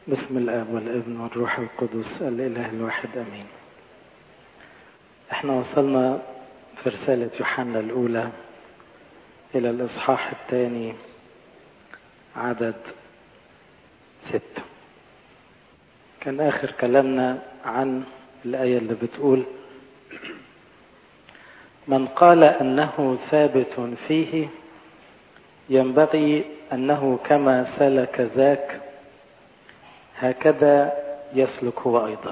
بسم الاب والابن والروح القدس الاله الواحد امين احنا وصلنا في رسالة يوحنا الاولى الى الاصحاح الثاني عدد ستة كان اخر كلامنا عن الاية اللي بتقول من قال انه ثابت فيه ينبغي انه كما سلك ذاك هكذا يسلك هو ايضا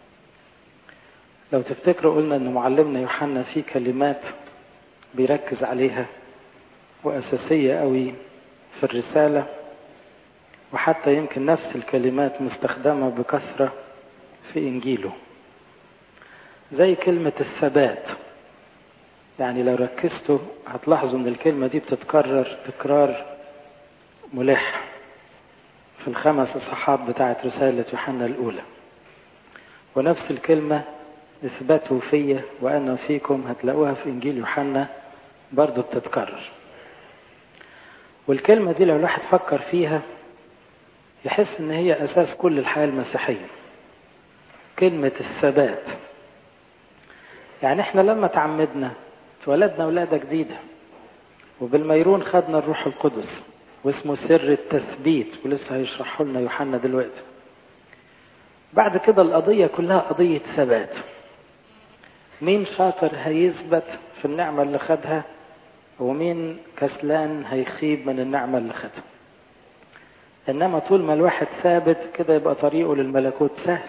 لو تفتكروا قلنا ان معلمنا يوحنا في كلمات بيركز عليها واساسيه قوي في الرساله وحتى يمكن نفس الكلمات مستخدمه بكثره في انجيله زي كلمه الثبات يعني لو ركزتوا هتلاحظوا ان الكلمه دي بتتكرر تكرار ملح في الخمس اصحاحات بتاعت رسالة يوحنا الأولى ونفس الكلمة اثبتوا فيا وأنا فيكم هتلاقوها في إنجيل يوحنا برضو بتتكرر والكلمة دي لو الواحد فكر فيها يحس إن هي أساس كل الحياة المسيحية كلمة الثبات يعني احنا لما تعمدنا اتولدنا ولادة جديدة وبالميرون خدنا الروح القدس واسمه سر التثبيت ولسه هيشرحه لنا يوحنا دلوقتي بعد كده القضية كلها قضية ثبات مين شاطر هيثبت في النعمة اللي خدها ومين كسلان هيخيب من النعمة اللي خدها إنما طول ما الواحد ثابت كده يبقى طريقه للملكوت سهل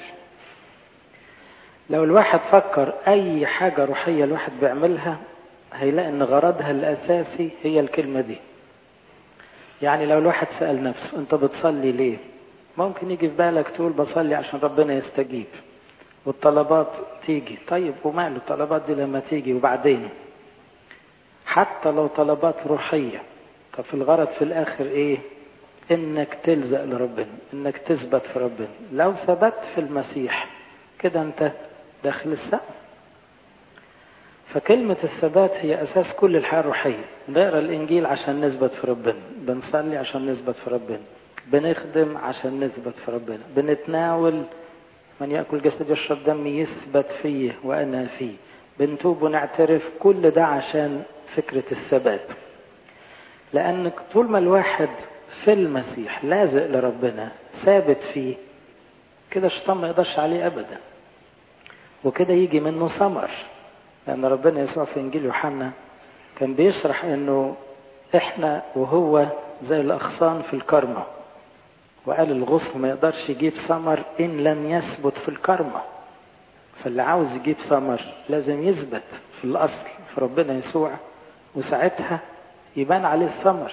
لو الواحد فكر أي حاجة روحية الواحد بيعملها هيلاقي إن غرضها الأساسي هي الكلمة دي يعني لو الواحد سأل نفسه أنت بتصلي ليه؟ ممكن يجي في بالك تقول بصلي عشان ربنا يستجيب والطلبات تيجي طيب وماله الطلبات دي لما تيجي وبعدين حتى لو طلبات روحية طب في الغرض في الآخر إيه؟ إنك تلزق لربنا إنك تثبت في ربنا لو ثبت في المسيح كده أنت داخل السقف فكلمة الثبات هي أساس كل الحياة الروحية نقرا الإنجيل عشان نثبت في ربنا بنصلي عشان نثبت في ربنا بنخدم عشان نثبت في ربنا بنتناول من يأكل جسد يشرب دمي يثبت فيه وأنا فيه بنتوب ونعترف كل ده عشان فكرة الثبات لأن طول ما الواحد في المسيح لازق لربنا ثابت فيه كده الشيطان ما يقدرش عليه أبدا وكده يجي منه ثمر لأن ربنا يسوع في إنجيل يوحنا كان بيشرح إنه إحنا وهو زي الأغصان في الكرمة وقال الغصن ما يقدرش يجيب ثمر إن لم يثبت في الكرمة فاللي عاوز يجيب ثمر لازم يثبت في الأصل في ربنا يسوع وساعتها يبان عليه الثمر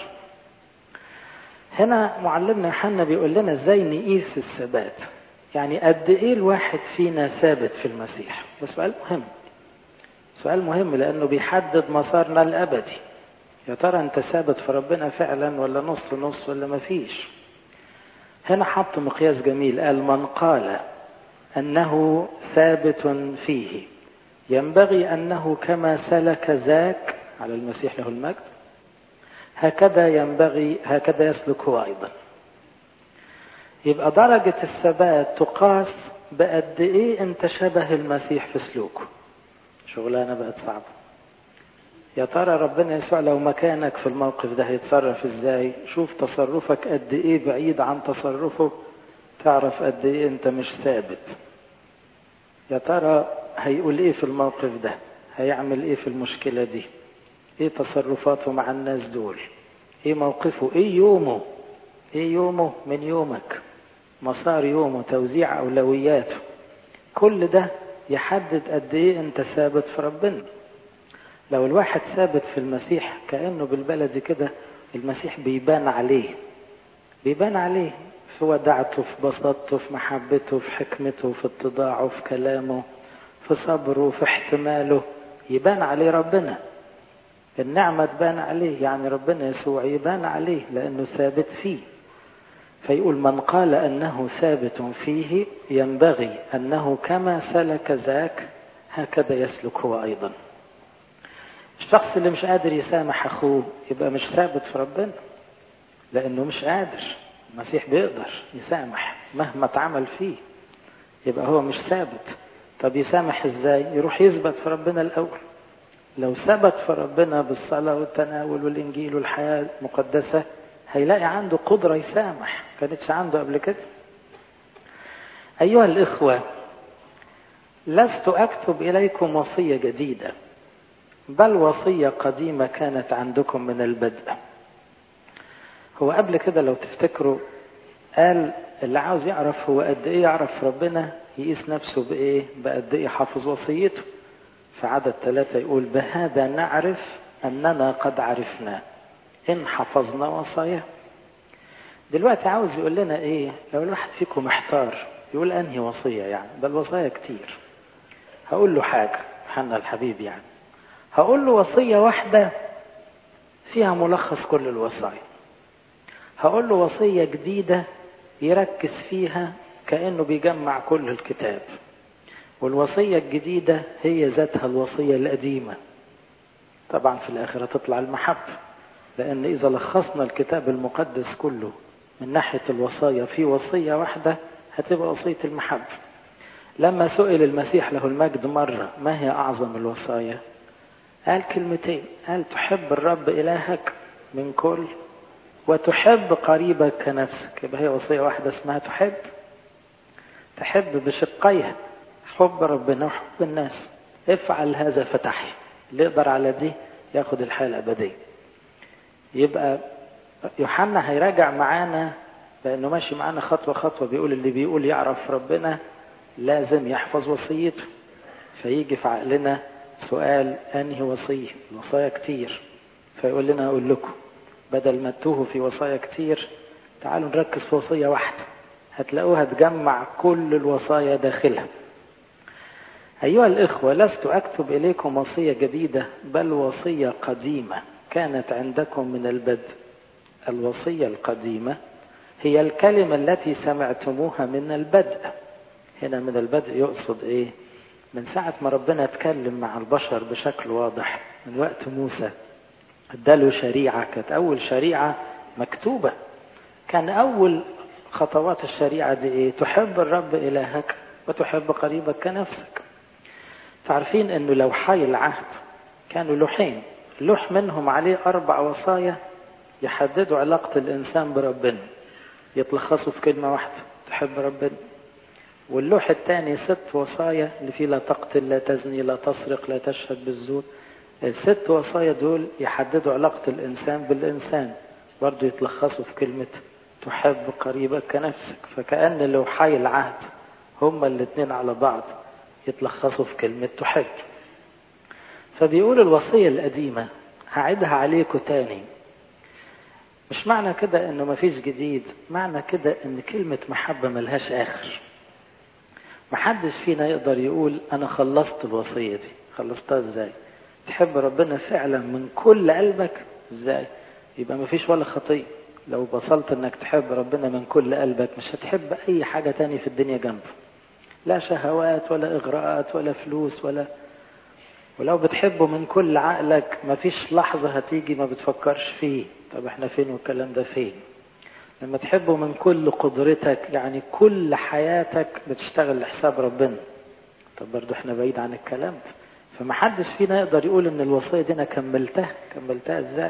هنا معلمنا يوحنا بيقول لنا ازاي نقيس الثبات يعني قد ايه الواحد فينا ثابت في المسيح ده سؤال مهم سؤال مهم لأنه بيحدد مسارنا الأبدي يا ترى أنت ثابت في ربنا فعلا ولا نص نص ولا مفيش هنا حط مقياس جميل قال من قال أنه ثابت فيه ينبغي أنه كما سلك ذاك على المسيح له المجد هكذا ينبغي هكذا يسلك هو أيضا يبقى درجة الثبات تقاس بقد إيه أنت شبه المسيح في سلوكه شغلانة بقت صعبة يا ترى ربنا يسوع لو مكانك في الموقف ده هيتصرف ازاي شوف تصرفك قد ايه بعيد عن تصرفه تعرف قد ايه انت مش ثابت يا ترى هيقول ايه في الموقف ده هيعمل ايه في المشكلة دي ايه تصرفاته مع الناس دول ايه موقفه ايه يومه ايه يومه من يومك مسار يومه توزيع اولوياته كل ده يحدد قد ايه انت ثابت في ربنا لو الواحد ثابت في المسيح كانه بالبلدي كده المسيح بيبان عليه بيبان عليه في ودعته في بساطته في محبته في حكمته في اتضاعه في كلامه في صبره في احتماله يبان عليه ربنا النعمة تبان عليه يعني ربنا يسوع يبان عليه لأنه ثابت فيه فيقول من قال أنه ثابت فيه ينبغي أنه كما سلك ذاك هكذا يسلك هو أيضا الشخص اللي مش قادر يسامح أخوه يبقى مش ثابت في ربنا لأنه مش قادر المسيح بيقدر يسامح مهما اتعمل فيه يبقى هو مش ثابت طب يسامح ازاي يروح يثبت في ربنا الاول لو ثبت في ربنا بالصلاة والتناول والإنجيل والحياة المقدسة هيلاقي عنده قدرة يسامح كانتش عنده قبل كده أيها الإخوة لست أكتب إليكم وصية جديدة بل وصية قديمة كانت عندكم من البدء هو قبل كده لو تفتكروا قال اللي عاوز يعرف هو قد ايه يعرف ربنا يقيس نفسه بايه بقد ايه حافظ وصيته في عدد ثلاثة يقول بهذا نعرف أننا قد عرفنا إن حفظنا وصاياه دلوقتي عاوز يقول لنا إيه لو الواحد فيكم محتار يقول أنهي وصية يعني ده الوصايا كتير هقول له حاجة حنا الحبيب يعني هقول له وصية واحدة فيها ملخص كل الوصايا هقول له وصية جديدة يركز فيها كأنه بيجمع كل الكتاب والوصية الجديدة هي ذاتها الوصية القديمة طبعا في الآخرة تطلع المحبة لأن إذا لخصنا الكتاب المقدس كله من ناحية الوصايا في وصية واحدة هتبقى وصية المحبة لما سئل المسيح له المجد مرة ما هي أعظم الوصايا قال كلمتين قال تحب الرب إلهك من كل وتحب قريبك كنفسك يبقى هي وصية واحدة اسمها تحب تحب بشقيها حب ربنا وحب الناس افعل هذا فتحي اللي يقدر على دي ياخد الحياة الأبدية يبقى يوحنا هيراجع معانا لأنه ماشي معانا خطوة خطوة بيقول اللي بيقول يعرف ربنا لازم يحفظ وصيته فيجي في عقلنا سؤال أنهي وصية الوصايا كتير فيقول لنا أقول لكم بدل ما تتوهوا في وصايا كتير تعالوا نركز في وصية واحدة هتلاقوها تجمع كل الوصايا داخلها أيها الإخوة لست أكتب إليكم وصية جديدة بل وصية قديمة كانت عندكم من البدء الوصية القديمة هي الكلمة التي سمعتموها من البدء هنا من البدء يقصد إيه من ساعة ما ربنا اتكلم مع البشر بشكل واضح من وقت موسى اداله شريعة كانت أول شريعة مكتوبة كان أول خطوات الشريعة دي إيه تحب الرب إلهك وتحب قريبك كنفسك تعرفين أنه لو حي العهد كانوا لوحين لوح منهم عليه أربع وصايا يحددوا علاقة الإنسان بربنا يتلخصوا في كلمة واحدة تحب ربنا واللوح الثاني ست وصايا اللي فيه لا تقتل لا تزني لا تسرق لا تشهد بالزور الست وصايا دول يحددوا علاقة الإنسان بالإنسان برضو يتلخصوا في كلمة تحب قريبك كنفسك فكأن لو حي العهد هما الاثنين على بعض يتلخصوا في كلمة تحب فبيقول الوصية القديمة هعيدها عليكم تاني مش معنى كده انه مفيش جديد معنى كده ان كلمة محبة ملهاش اخر محدش فينا يقدر يقول انا خلصت الوصية دي خلصتها ازاي تحب ربنا فعلا من كل قلبك ازاي يبقى مفيش ولا خطية لو بصلت انك تحب ربنا من كل قلبك مش هتحب اي حاجة تاني في الدنيا جنبه لا شهوات ولا اغراءات ولا فلوس ولا ولو بتحبه من كل عقلك مفيش لحظة هتيجي ما بتفكرش فيه طب احنا فين والكلام ده فين لما تحبه من كل قدرتك يعني كل حياتك بتشتغل لحساب ربنا طب برضو احنا بعيد عن الكلام ده فمحدش فينا يقدر يقول ان الوصية دي انا كملتها كملتها ازاي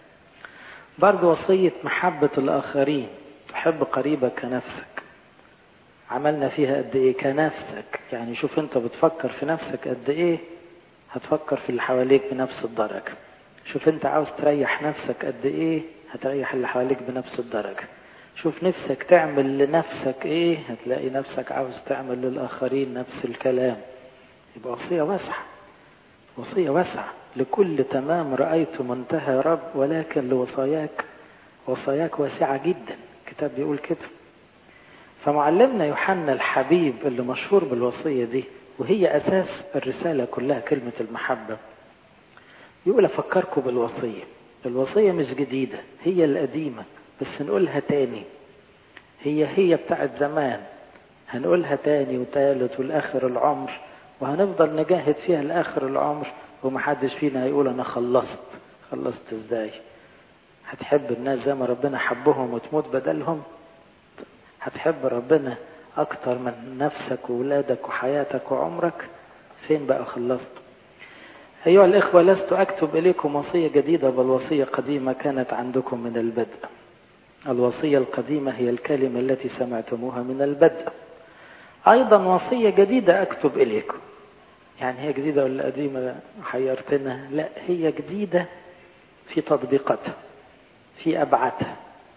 برضو وصية محبة الاخرين تحب قريبك كنفسك عملنا فيها قد ايه كنفسك يعني شوف انت بتفكر في نفسك قد ايه هتفكر في اللي حواليك بنفس الدرجة شوف انت عاوز تريح نفسك قد ايه هتريح اللي حواليك بنفس الدرجة شوف نفسك تعمل لنفسك ايه هتلاقي نفسك عاوز تعمل للآخرين نفس الكلام يبقى وصية واسعة وصية واسعة لكل تمام رأيت منتهى رب ولكن لوصاياك وصاياك واسعة جدا الكتاب بيقول كده فمعلمنا يوحنا الحبيب اللي مشهور بالوصية دي وهي أساس الرسالة كلها كلمة المحبة يقول أفكركم بالوصية الوصية مش جديدة هي القديمة بس نقولها تاني هي هي بتاعت زمان هنقولها تاني وتالت والآخر العمر وهنفضل نجاهد فيها لآخر العمر ومحدش فينا هيقول أنا خلصت خلصت إزاي هتحب الناس زي ما ربنا حبهم وتموت بدلهم هتحب ربنا أكتر من نفسك وولادك وحياتك وعمرك فين بقى خلصت أيها الإخوة لست أكتب إليكم وصية جديدة بل وصية قديمة كانت عندكم من البدء الوصية القديمة هي الكلمة التي سمعتموها من البدء أيضا وصية جديدة أكتب إليكم يعني هي جديدة ولا قديمة حيرتنا لا هي جديدة في تطبيقاتها في أبعادها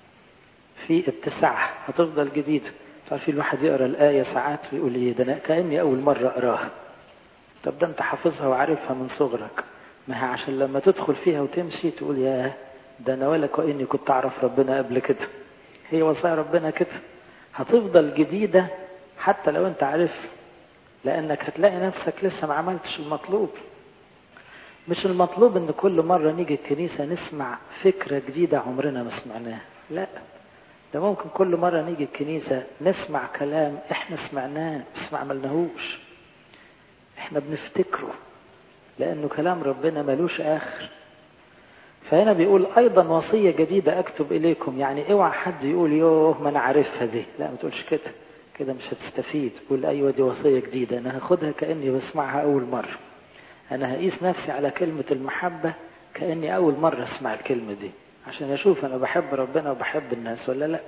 في اتساعها هتفضل جديدة تعرفين الواحد يقرأ الآية ساعات ويقول إيه ده أنا كأني أول مرة أقراها طب ده أنت حافظها وعارفها من صغرك ما هي عشان لما تدخل فيها وتمشي تقول يا ده أنا ولا كأني كنت أعرف ربنا قبل كده هي وصايا ربنا كده هتفضل جديدة حتى لو أنت عارف لأنك هتلاقي نفسك لسه ما عملتش المطلوب مش المطلوب ان كل مرة نيجي الكنيسة نسمع فكرة جديدة عمرنا ما سمعناها لا ده ممكن كل مرة نيجي الكنيسة نسمع كلام احنا سمعناه بس ما عملناهوش احنا بنفتكره لانه كلام ربنا ملوش اخر فهنا بيقول ايضا وصية جديدة اكتب اليكم يعني اوعى حد يقول يوه ما انا عارفها دي لا ما تقولش كده كده مش هتستفيد قول ايوه دي وصية جديدة انا هاخدها كأني بسمعها اول مرة انا هقيس نفسي على كلمة المحبة كأني اول مرة اسمع الكلمة دي عشان اشوف انا بحب ربنا وبحب الناس ولا لا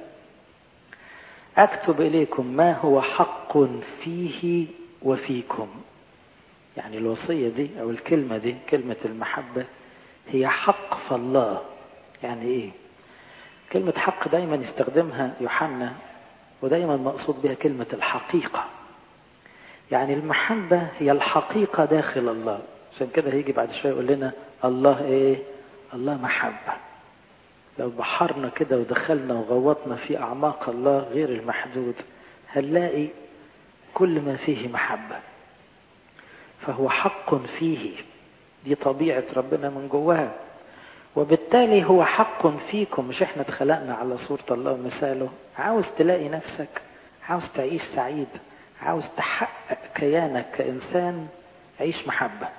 اكتب اليكم ما هو حق فيه وفيكم يعني الوصية دي او الكلمة دي كلمة المحبة هي حق في الله يعني ايه كلمة حق دايما يستخدمها يوحنا ودايما مقصود بها كلمة الحقيقة يعني المحبة هي الحقيقة داخل الله عشان كده هيجي بعد شوية يقول لنا الله ايه الله محبة لو بحرنا كده ودخلنا وغوطنا في أعماق الله غير المحدود هنلاقي كل ما فيه محبة فهو حق فيه دي طبيعة ربنا من جواها وبالتالي هو حق فيكم مش احنا اتخلقنا على صورة الله ومثاله عاوز تلاقي نفسك عاوز تعيش سعيد عاوز تحقق كيانك كإنسان عيش محبة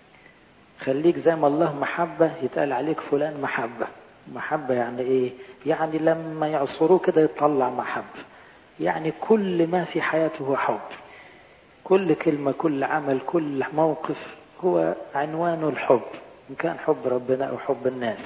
خليك زي ما الله محبة يتقال عليك فلان محبة محبة يعني ايه يعني لما يعصروه كده يطلع محبة يعني كل ما في حياته هو حب كل كلمة كل عمل كل موقف هو عنوانه الحب إن كان حب ربنا أو حب الناس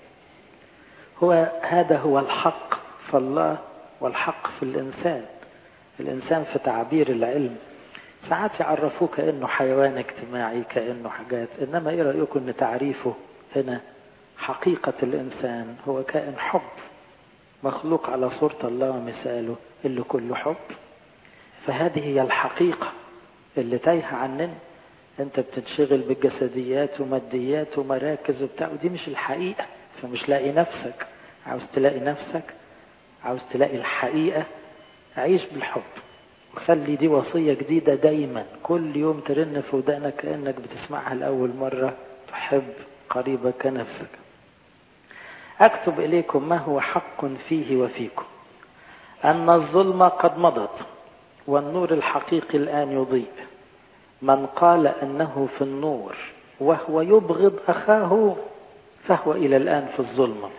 هو هذا هو الحق في الله والحق في الإنسان الإنسان في تعبير العلم ساعات يعرفوه كأنه حيوان اجتماعي كأنه حاجات إنما إيه رأيكم أن تعريفه هنا حقيقة الإنسان هو كائن حب مخلوق على صورة الله ومثاله اللي كله حب فهذه هي الحقيقة اللي تايهة عننا انت بتنشغل بالجسديات وماديات ومراكز وبتاع ودي مش الحقيقة فمش لاقي نفسك عاوز تلاقي نفسك عاوز تلاقي الحقيقة عيش بالحب وخلي دي وصية جديدة دايما كل يوم ترن في ودانك كأنك بتسمعها لأول مرة تحب قريبك كنفسك أكتب إليكم ما هو حق فيه وفيكم أن الظلمة قد مضت والنور الحقيقي الآن يضيء من قال أنه في النور وهو يبغض أخاه فهو إلى الآن في الظلمة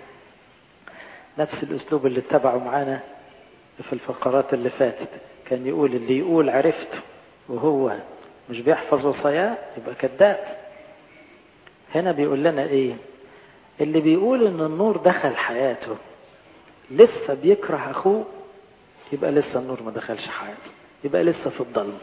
نفس الأسلوب اللي اتبعوا معانا في الفقرات اللي فاتت كان يقول اللي يقول عرفته وهو مش بيحفظ وصاياه يبقى كذاب هنا بيقول لنا ايه اللي بيقول ان النور دخل حياته لسه بيكره اخوه يبقى لسه النور ما دخلش حياته يبقى لسه في الضلمه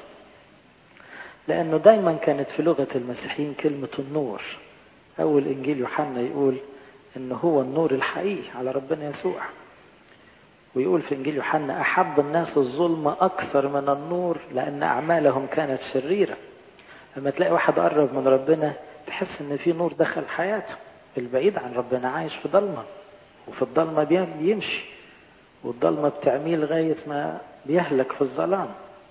لأنه دايما كانت في لغة المسيحيين كلمة النور أول إنجيل يوحنا يقول إن هو النور الحقيقي على ربنا يسوع ويقول في إنجيل يوحنا أحب الناس الظلمة أكثر من النور لأن أعمالهم كانت شريرة لما تلاقي واحد قرب من ربنا تحس إن في نور دخل حياته البعيد عن ربنا عايش في ضلمة وفي الضلمة بيمشي والضلمة بتعميه لغاية ما بيهلك في الظلام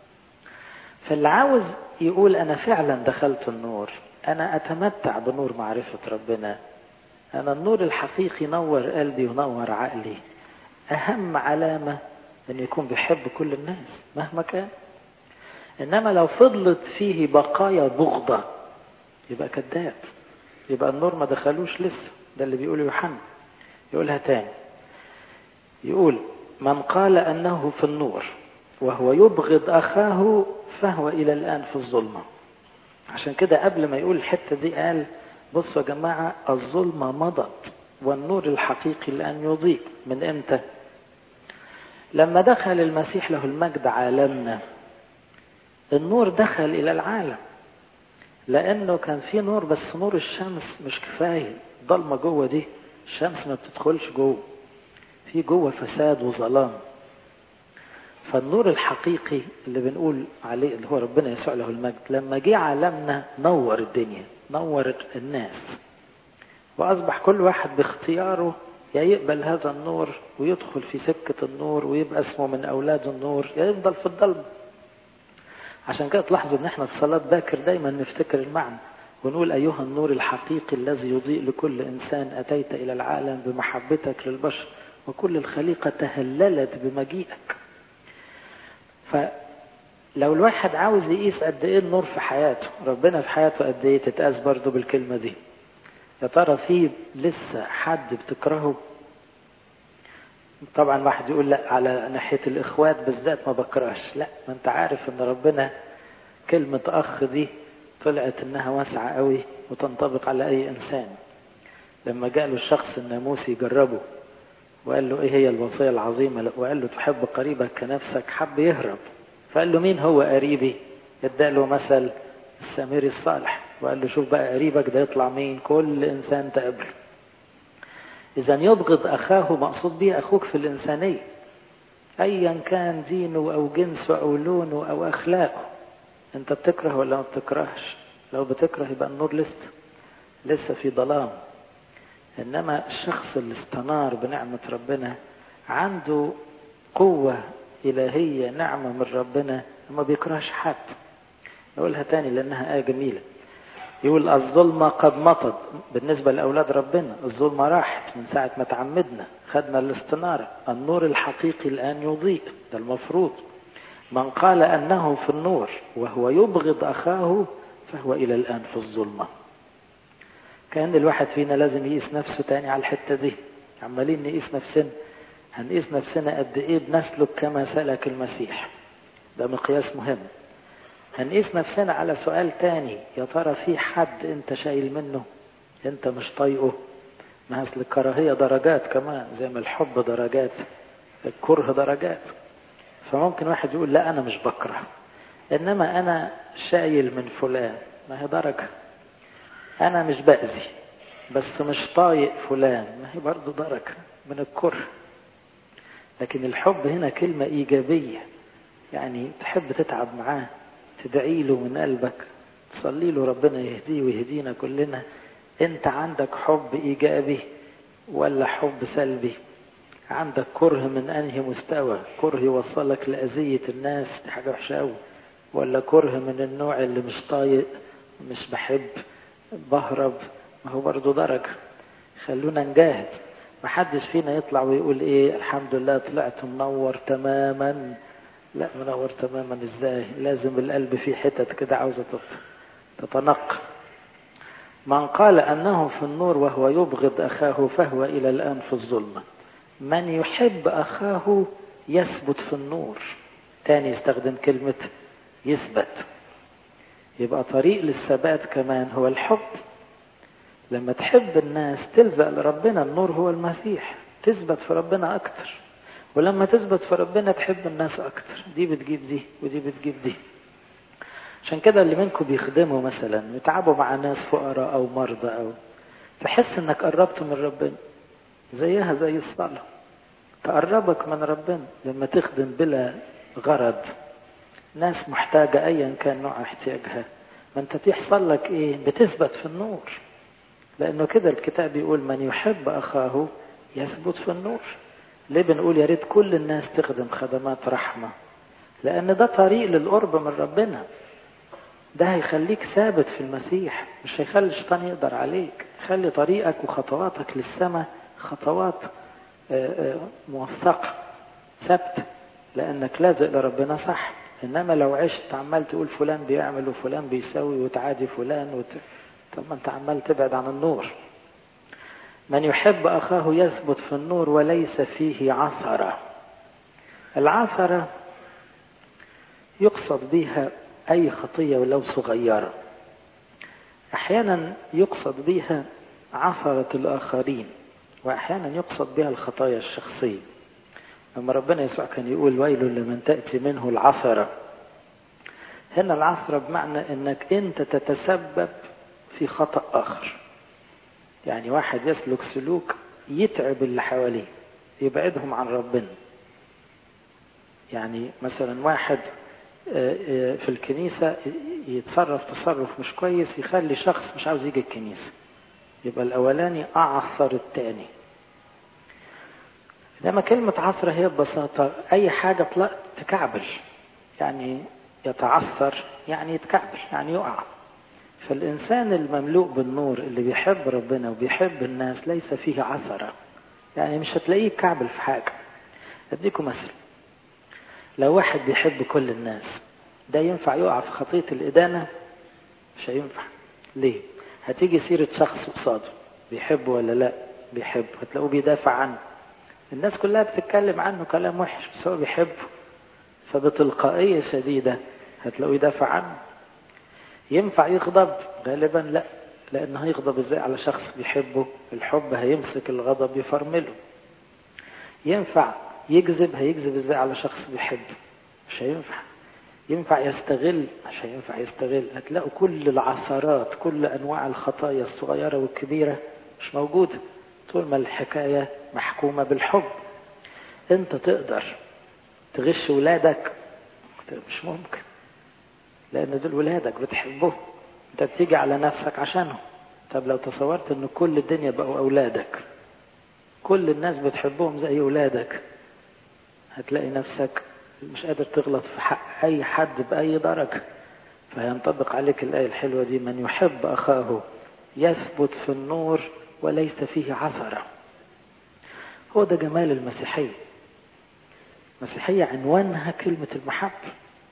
فاللي عاوز يقول أنا فعلا دخلت النور أنا أتمتع بنور معرفة ربنا أنا النور الحقيقي نور قلبي ونور عقلي أهم علامة أن يكون بيحب كل الناس مهما كان إنما لو فضلت فيه بقايا بغضة يبقى كذاب يبقى النور ما دخلوش لسه ده اللي بيقوله يوحنا يقولها تاني يقول من قال أنه في النور وهو يبغض أخاه فهو إلى الآن في الظلمة عشان كده قبل ما يقول الحتة دي قال بصوا يا جماعة الظلمة مضت والنور الحقيقي الآن يضيء من إمتى لما دخل المسيح له المجد عالمنا النور دخل إلى العالم لأنه كان في نور بس نور الشمس مش كفاية ضلمة جوه دي الشمس ما بتدخلش جوه في جوه فساد وظلام فالنور الحقيقي اللي بنقول عليه اللي هو ربنا يسوع له المجد لما جه عالمنا نور الدنيا نور الناس وأصبح كل واحد باختياره يا يقبل هذا النور ويدخل في سكة النور ويبقى اسمه من أولاد النور يا يفضل في الضلمة عشان كده تلاحظوا ان احنا في صلاة باكر دايما نفتكر المعنى ونقول أيها النور الحقيقي الذي يضيء لكل إنسان أتيت إلى العالم بمحبتك للبشر وكل الخليقة تهللت بمجيئك فلو الواحد عاوز يقيس قد ايه النور في حياته ربنا في حياته قد ايه تتقاس برضه بالكلمة دي يا ترى في لسه حد بتكرهه طبعا واحد يقول لا على ناحية الإخوات بالذات ما بكرهش لا ما انت عارف ان ربنا كلمة أخ دي طلعت انها واسعة قوي وتنطبق على أي إنسان لما جاء له الشخص الناموسي يجربه وقال له ايه هي الوصية العظيمة وقال له تحب قريبك كنفسك حب يهرب فقال له مين هو قريبي ادى له مثل السامري الصالح وقال له شوف بقى قريبك ده يطلع مين كل انسان تقابله اذا يبغض اخاه مقصود به اخوك في الانسانية ايا كان دينه او جنسه او لونه او اخلاقه انت بتكره ولا ما بتكرهش لو بتكره يبقى النور لسه لسه في ظلام انما الشخص اللي استنار بنعمة ربنا عنده قوة الهية نعمة من ربنا ما بيكرهش حد نقولها تاني لانها آية جميلة يقول الظلمة قد مطت بالنسبة لأولاد ربنا الظلمة راحت من ساعة ما تعمدنا خدنا الاستنارة النور الحقيقي الآن يضيء ده المفروض من قال أنه في النور وهو يبغض أخاه فهو إلى الآن في الظلمة كان الواحد فينا لازم يقيس نفسه تاني على الحتة دي عمالين نقيس نفسنا هنقيس نفسنا قد ايه بنسلك كما سلك المسيح ده مقياس مهم هنقيس نفسنا على سؤال تاني يا ترى في حد انت شايل منه انت مش طايقه ما اصل الكراهية درجات كمان زي ما الحب درجات الكره درجات فممكن واحد يقول لا انا مش بكره انما انا شايل من فلان ما هي درجه انا مش باذي بس مش طايق فلان ما هي برضه درجة من الكره لكن الحب هنا كلمة ايجابية يعني تحب تتعب معاه تدعي له من قلبك تصلي له ربنا يهديه ويهدينا كلنا انت عندك حب ايجابي ولا حب سلبي عندك كره من انهي مستوى كره يوصلك لاذية الناس دي حاجة وحشة قوي ولا كره من النوع اللي مش طايق مش بحب بهرب ما هو برضه درجة خلونا نجاهد محدش فينا يطلع ويقول ايه الحمد لله طلعت منور تماما لا منور تماما ازاي لازم القلب فيه حتت كده عاوزة تتنقى من قال انه في النور وهو يبغض اخاه فهو الى الان في الظلمة من يحب اخاه يثبت في النور تاني يستخدم كلمة يثبت يبقى طريق للثبات كمان هو الحب لما تحب الناس تلزق لربنا النور هو المسيح تثبت في ربنا أكتر ولما تثبت في ربنا تحب الناس أكتر دي بتجيب دي ودي بتجيب دي عشان كده اللي منكم بيخدموا مثلا يتعبوا مع ناس فقراء أو مرضى أو تحس إنك قربت من ربنا زيها زي الصلاة تقربك من ربنا لما تخدم بلا غرض ناس محتاجة أيا كان نوع احتياجها ما أنت بيحصل لك إيه بتثبت في النور لأنه كده الكتاب بيقول من يحب أخاه يثبت في النور ليه بنقول يا ريت كل الناس تخدم خدمات رحمة لأن ده طريق للقرب من ربنا ده هيخليك ثابت في المسيح مش هيخلي الشيطان يقدر عليك خلي طريقك وخطواتك للسماء خطوات موثقة ثابتة لأنك لازق لربنا صح إنما لو عشت عمال تقول فلان بيعمل وفلان بيسوي وتعادي فلان وت... طب ما أنت عمال تبعد عن النور من يحب أخاه يثبت في النور وليس فيه عثرة العثرة يقصد بها أي خطية ولو صغيرة أحيانا يقصد بها عثرة الآخرين وأحيانا يقصد بها الخطايا الشخصية لما ربنا يسوع كان يقول ويل لمن تأتي منه العثرة هنا العثرة بمعنى أنك أنت تتسبب في خطأ آخر يعني واحد يسلك سلوك يتعب اللي حواليه يبعدهم عن ربنا يعني مثلا واحد في الكنيسة يتصرف تصرف مش كويس يخلي شخص مش عاوز يجي الكنيسة يبقى الأولاني أعثر الثاني إنما كلمة عثرة هي ببساطة أي حاجة تكعبل يعني يتعثر يعني يتكعبل يعني يقع فالإنسان المملوء بالنور اللي بيحب ربنا وبيحب الناس ليس فيه عثرة يعني مش هتلاقيه كعبل في حاجة أديكم مثل لو واحد بيحب كل الناس ده ينفع يقع في خطية الإدانة مش هينفع ليه هتيجي سيرة شخص قصاده بيحبه ولا لا بيحبه هتلاقوه بيدافع عنه الناس كلها بتتكلم عنه كلام وحش بس هو بيحبه فبتلقائية شديدة هتلاقوه يدافع عنه ينفع يغضب غالبا لا لأنه هيغضب ازاي على شخص بيحبه الحب هيمسك الغضب يفرمله ينفع يكذب هيكذب ازاي على شخص بيحبه مش هينفع ينفع يستغل مش هينفع يستغل هتلاقوا كل العثرات كل انواع الخطايا الصغيره والكبيره مش موجوده طول ما الحكايه محكومه بالحب انت تقدر تغش ولادك مش ممكن لان دول ولادك بتحبهم انت بتيجي على نفسك عشانهم طب لو تصورت ان كل الدنيا بقوا اولادك كل الناس بتحبهم زي ولادك هتلاقي نفسك مش قادر تغلط في حق أي حد بأي درجة فينطبق عليك الآية الحلوة دي من يحب أخاه يثبت في النور وليس فيه عثرة هو ده جمال المسيحية المسيحية عنوانها كلمة المحبة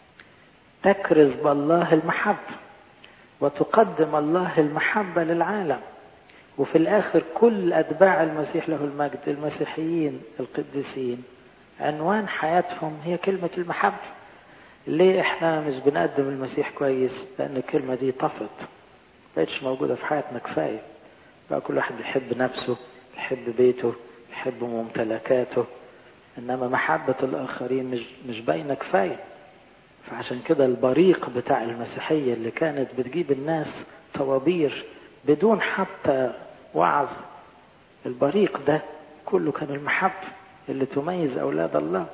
تكرز بالله المحبة وتقدم الله المحبة للعالم وفي الآخر كل أتباع المسيح له المجد المسيحيين القديسين عنوان حياتهم هي كلمة المحبة ليه احنا مش بنقدم المسيح كويس لأن الكلمة دي طفت بقتش موجودة في حياتنا كفاية بقى كل واحد يحب نفسه يحب بيته يحب ممتلكاته إنما محبة الآخرين مش مش باينة كفاية فعشان كده البريق بتاع المسيحية اللي كانت بتجيب الناس طوابير بدون حتى وعظ البريق ده كله كان المحبة اللي تميز أولاد الله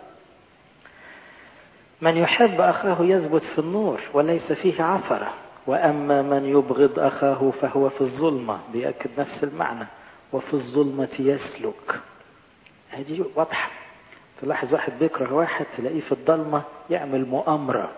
من يحب أخاه يثبت في النور وليس فيه عثرة وأما من يبغض أخاه فهو في الظلمة بيأكد نفس المعنى وفي الظلمة يسلك هذه واضحة تلاحظ واحد بيكره واحد تلاقيه في الضلمة يعمل مؤامرة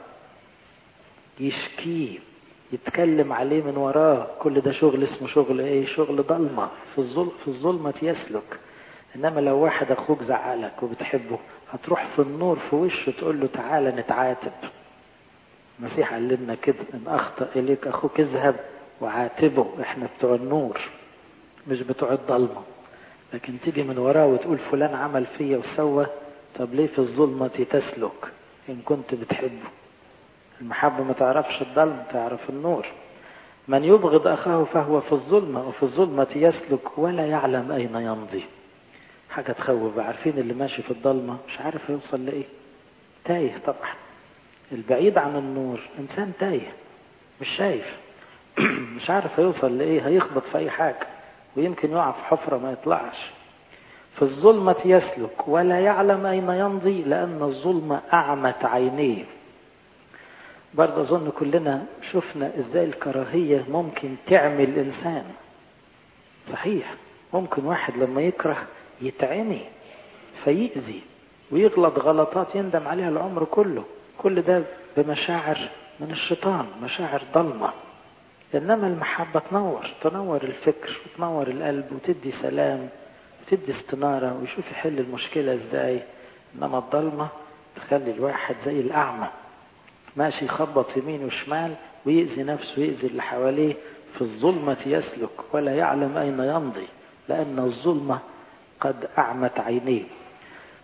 يشكيه يتكلم عليه من وراه كل ده شغل اسمه شغل ايه شغل ضلمة في الظلمة في الظلمة يسلك انما لو واحد اخوك زعلك وبتحبه هتروح في النور في وشه تقول له تعالى نتعاتب المسيح قال لنا كده ان اخطا اليك اخوك اذهب وعاتبه احنا بتوع النور مش بتوع الضلمه لكن تيجي من وراه وتقول فلان عمل فيا وسوى طب ليه في الظلمه تسلك ان كنت بتحبه المحبه ما تعرفش الضلمه تعرف النور من يبغض اخاه فهو في الظلمه وفي الظلمه يسلك ولا يعلم اين يمضي حاجة تخوف عارفين اللي ماشي في الضلمة مش عارف هيوصل لإيه تايه طبعا البعيد عن النور إنسان تايه مش شايف مش عارف هيوصل لإيه هيخبط في أي حاجة ويمكن يقع في حفرة ما يطلعش في الظلمة يسلك ولا يعلم أين يمضي لأن الظلمة أعمت عينيه برضه أظن كلنا شفنا إزاي الكراهية ممكن تعمي الإنسان صحيح ممكن واحد لما يكره يتعمي فيأذي ويغلط غلطات يندم عليها العمر كله كل ده بمشاعر من الشيطان مشاعر ضلمة إنما المحبة تنور تنور الفكر وتنور القلب وتدي سلام وتدي استنارة ويشوف يحل المشكلة ازاي إنما الضلمة تخلي الواحد زي الأعمى ماشي يخبط يمين وشمال ويأذي نفسه ويأذي اللي حواليه في الظلمة يسلك ولا يعلم أين يمضي لأن الظلمة قد أعمت عينيه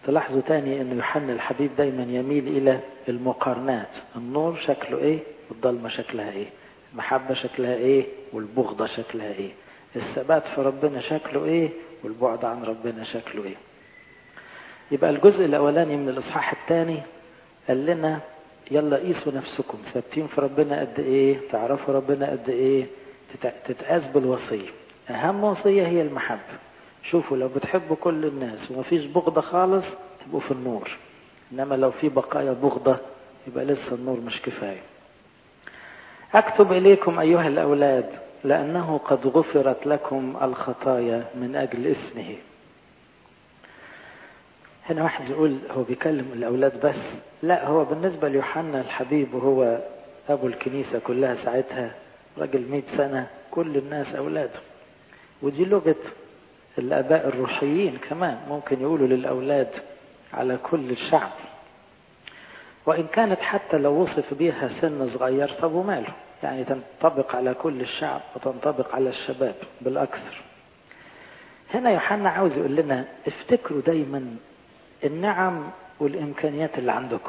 تلاحظوا تاني ان يوحنا الحبيب دايما يميل الى المقارنات النور شكله ايه والضلمة شكلها ايه المحبة شكلها ايه والبغضة شكلها ايه الثبات في ربنا شكله ايه والبعد عن ربنا شكله ايه يبقى الجزء الاولاني من الاصحاح الثاني قال لنا يلا قيسوا نفسكم ثابتين في ربنا قد ايه تعرفوا ربنا قد ايه تتقاس بالوصية اهم وصية هي المحبة شوفوا لو بتحبوا كل الناس ومفيش بغضة خالص تبقوا في النور انما لو في بقايا بغضة يبقى لسه النور مش كفاية اكتب اليكم ايها الاولاد لانه قد غفرت لكم الخطايا من اجل اسمه هنا واحد يقول هو بيكلم الأولاد بس لا هو بالنسبة ليوحنا الحبيب وهو أبو الكنيسة كلها ساعتها راجل مئة سنة كل الناس أولاده ودي لغة الآباء الروحيين كمان ممكن يقولوا للأولاد على كل الشعب وإن كانت حتى لو وصف بها سن صغير طب وماله يعني تنطبق على كل الشعب وتنطبق على الشباب بالأكثر هنا يوحنا عاوز يقول لنا افتكروا دايما النعم والإمكانيات اللي عندكم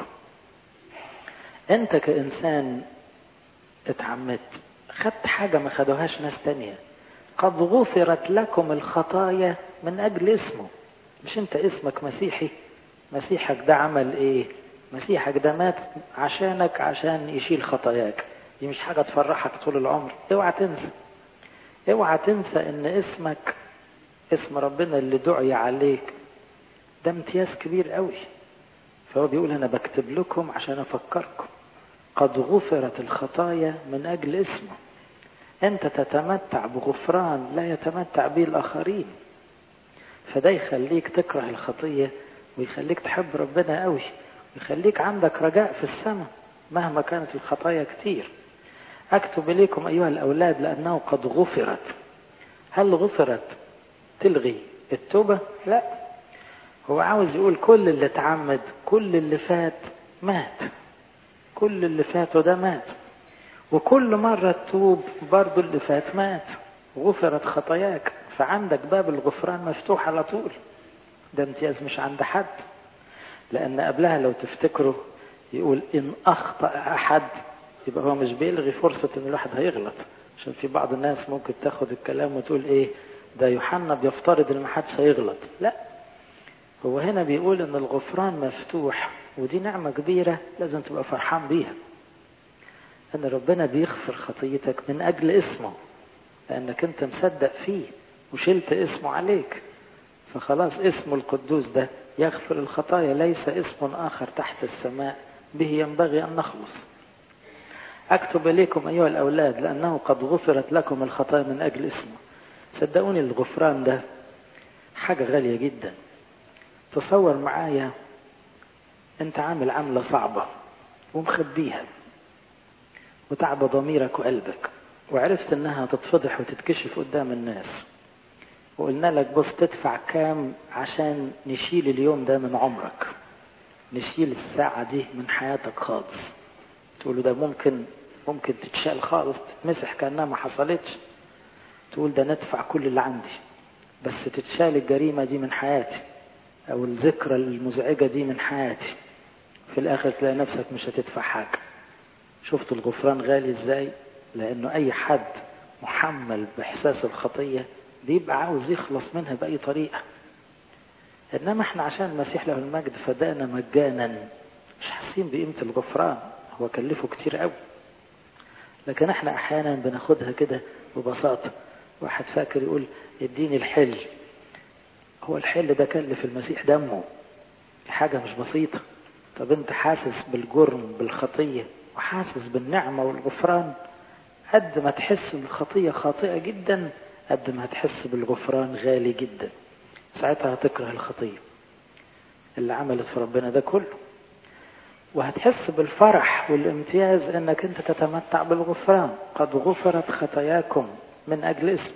أنت كإنسان اتعمدت خدت حاجة ما خدوهاش ناس تانية قد غفرت لكم الخطايا من أجل اسمه مش أنت اسمك مسيحي مسيحك ده عمل إيه مسيحك ده مات عشانك عشان يشيل خطاياك دي مش حاجة تفرحك طول العمر اوعى تنسى اوعى تنسى ان اسمك اسم ربنا اللي دعي عليك ده امتياز كبير قوي فهو بيقول انا بكتب لكم عشان افكركم قد غفرت الخطايا من اجل اسمه انت تتمتع بغفران لا يتمتع به الاخرين فده يخليك تكره الخطيه ويخليك تحب ربنا قوي ويخليك عندك رجاء في السماء مهما كانت الخطايا كتير اكتب اليكم ايها الاولاد لانه قد غفرت هل غفرت تلغي التوبه لا هو عاوز يقول كل اللي اتعمد كل اللي فات مات كل اللي فات وده مات وكل مرة تتوب برضو اللي فات مات غفرت خطاياك فعندك باب الغفران مفتوح على طول ده امتياز مش عند حد لأن قبلها لو تفتكروا يقول إن أخطأ أحد يبقى هو مش بيلغي فرصة إن الواحد هيغلط عشان في بعض الناس ممكن تاخد الكلام وتقول إيه ده يوحنا بيفترض إن محدش هيغلط لا هو هنا بيقول ان الغفران مفتوح ودي نعمة كبيرة لازم تبقى فرحان بيها ان ربنا بيغفر خطيتك من اجل اسمه لانك انت مصدق فيه وشلت اسمه عليك فخلاص اسمه القدوس ده يغفر الخطايا ليس اسم اخر تحت السماء به ينبغي ان نخلص اكتب اليكم ايها الاولاد لانه قد غفرت لكم الخطايا من اجل اسمه صدقوني الغفران ده حاجة غالية جدا تصور معايا انت عامل عملة صعبة ومخبيها وتعب ضميرك وقلبك وعرفت انها تتفضح وتتكشف قدام الناس وقلنا لك بص تدفع كام عشان نشيل اليوم ده من عمرك نشيل الساعة دي من حياتك خالص تقول ده ممكن ممكن تتشال خالص تتمسح كأنها ما حصلتش تقول ده ندفع كل اللي عندي بس تتشال الجريمة دي من حياتي او الذكرى المزعجة دي من حياتي في الاخر تلاقي نفسك مش هتدفع حاجة شفت الغفران غالي ازاي لانه اي حد محمل باحساس الخطية بيبقى عاوز يخلص منها باي طريقة انما احنا عشان المسيح له المجد فدانا مجانا مش حاسين بقيمة الغفران هو كلفه كتير قوي لكن احنا احيانا بناخدها كده ببساطة واحد فاكر يقول اديني الحل هو الحل ده كلف المسيح دمه دي حاجة مش بسيطة طب انت حاسس بالجرم بالخطية وحاسس بالنعمة والغفران قد ما تحس بالخطية خاطئة جدا قد ما هتحس بالغفران غالي جدا ساعتها هتكره الخطية اللي عملت في ربنا ده كله وهتحس بالفرح والامتياز انك انت تتمتع بالغفران قد غفرت خطاياكم من اجل اسم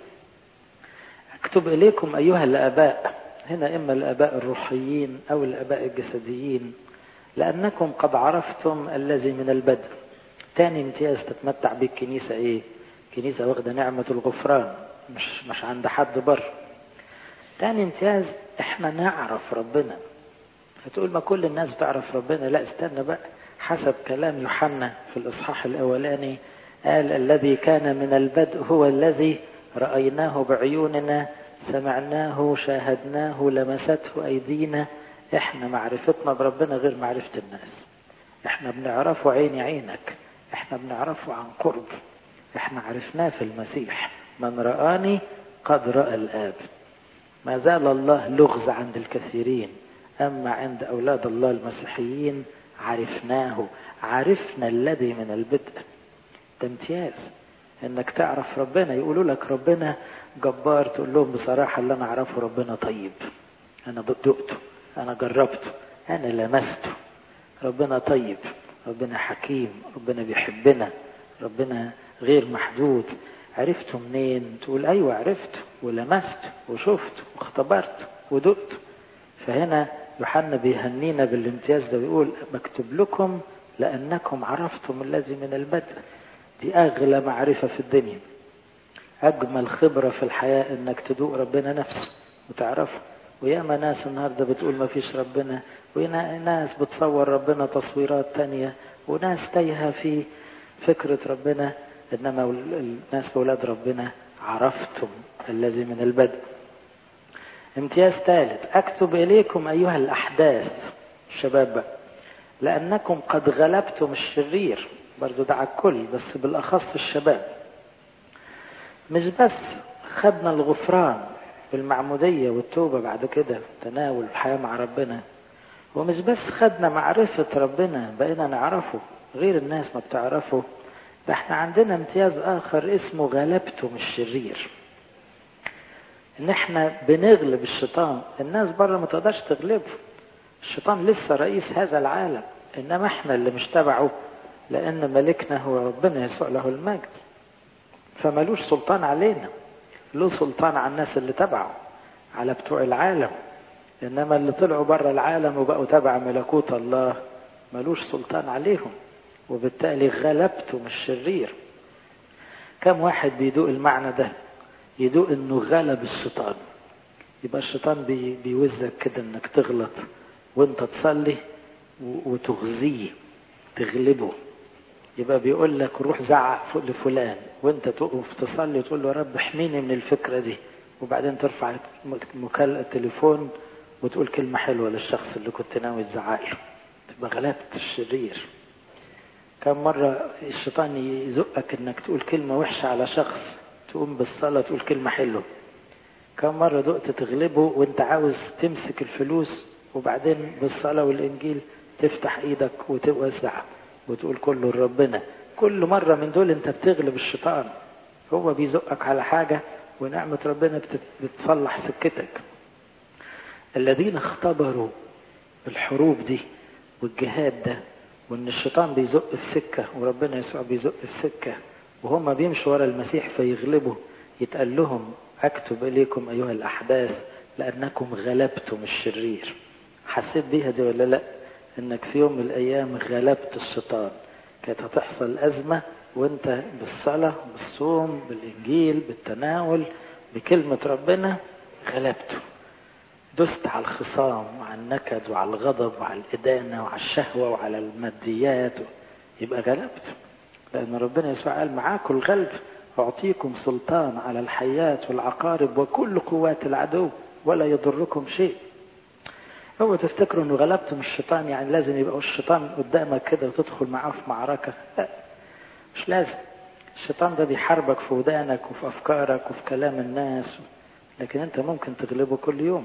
اكتب اليكم ايها الاباء هنا اما الاباء الروحيين او الاباء الجسديين لانكم قد عرفتم الذي من البدء تاني امتياز تتمتع به الكنيسة ايه كنيسة واخدة نعمة الغفران مش مش عند حد بر تاني امتياز احنا نعرف ربنا هتقول ما كل الناس تعرف ربنا لا استنى بقى حسب كلام يوحنا في الإصحاح الأولاني قال الذي كان من البدء هو الذي رأيناه بعيوننا سمعناه شاهدناه لمسته أيدينا احنا معرفتنا بربنا غير معرفة الناس احنا بنعرفه عيني عينك احنا بنعرفه عن قرب احنا عرفناه في المسيح من رآني قد رأى الآب ما زال الله لغز عند الكثيرين أما عند أولاد الله المسيحيين عرفناه عرفنا الذي من البدء ده امتياز انك تعرف ربنا يقولوا لك ربنا جبار تقول لهم بصراحة اللي انا اعرفه ربنا طيب انا دقته انا جربته انا لمسته ربنا طيب ربنا حكيم ربنا بيحبنا ربنا غير محدود عرفته منين تقول ايوه عرفته ولمسته وشفته واختبرته ودقته فهنا يوحنا بيهنينا بالامتياز ده بيقول مكتوب لكم لانكم عرفتم الذي من البدء دي اغلى معرفه في الدنيا اجمل خبره في الحياه انك تدوق ربنا نفسه وتعرفه وياما ناس النهارده بتقول ما فيش ربنا وناس بتصور ربنا تصويرات تانية وناس تايهه في فكره ربنا انما الناس اولاد ربنا عرفتم الذي من البدء امتياز ثالث اكتب اليكم ايها الاحداث الشباب بقى لانكم قد غلبتم الشرير برضو ده على الكل بس بالاخص الشباب مش بس خدنا الغفران بالمعمودية والتوبة بعد كده تناول الحياة مع ربنا ومش بس خدنا معرفة ربنا بقينا نعرفه غير الناس ما بتعرفه ده احنا عندنا امتياز اخر اسمه غلبتم الشرير ان احنا بنغلب الشيطان الناس بره ما تقدرش تغلبه الشيطان لسه رئيس هذا العالم انما احنا اللي مش تبعه لان ملكنا هو ربنا يسوع له المجد فملوش سلطان علينا له سلطان على الناس اللي تبعه على بتوع العالم انما اللي طلعوا بره العالم وبقوا تبع ملكوت الله ملوش سلطان عليهم وبالتالي غلبتم الشرير كم واحد بيدوق المعنى ده يدوق انه غلب الشيطان يبقى الشيطان بي بيوزك كده انك تغلط وانت تصلي وتغزيه تغلبه يبقى بيقول لك روح زعق لفلان وانت تقف تصلي وتقول له يا رب احميني من الفكره دي وبعدين ترفع مكالمة التليفون وتقول كلمة حلوة للشخص اللي كنت ناوي تزعق له تبقى غلبت الشرير كم مرة الشيطان يزقك انك تقول كلمة وحشة على شخص تقوم بالصلاة تقول كلمة حلوة كم مرة دقت تغلبه وانت عاوز تمسك الفلوس وبعدين بالصلاة والإنجيل تفتح ايدك وتوسع وتقول كله لربنا كل مرة من دول انت بتغلب الشيطان هو بيزقك على حاجة ونعمة ربنا بتصلح سكتك الذين اختبروا الحروب دي والجهاد ده وان الشيطان بيزق في سكة وربنا يسوع بيزق في سكة وهم بيمشوا ورا المسيح فيغلبوا يتقال لهم اكتب اليكم ايها الاحداث لانكم غلبتم الشرير حسيت بيها دي ولا لا انك في يوم من الايام غلبت الشيطان كانت هتحصل ازمة وانت بالصلاة بالصوم بالانجيل بالتناول بكلمة ربنا غلبته دست على الخصام وعلى النكد وعلى الغضب وعلى الإدانة وعلى الشهوة وعلى الماديات يبقى غلبته لأن ربنا يسوع قال معاكم الغلب أعطيكم سلطان على الحيات والعقارب وكل قوات العدو ولا يضركم شيء هو تفتكروا انه غلبتم الشيطان يعني لازم يبقى الشيطان قدامك كده وتدخل معاه في معركة لا مش لازم الشيطان ده بيحاربك في ودانك وفي افكارك وفي كلام الناس لكن انت ممكن تغلبه كل يوم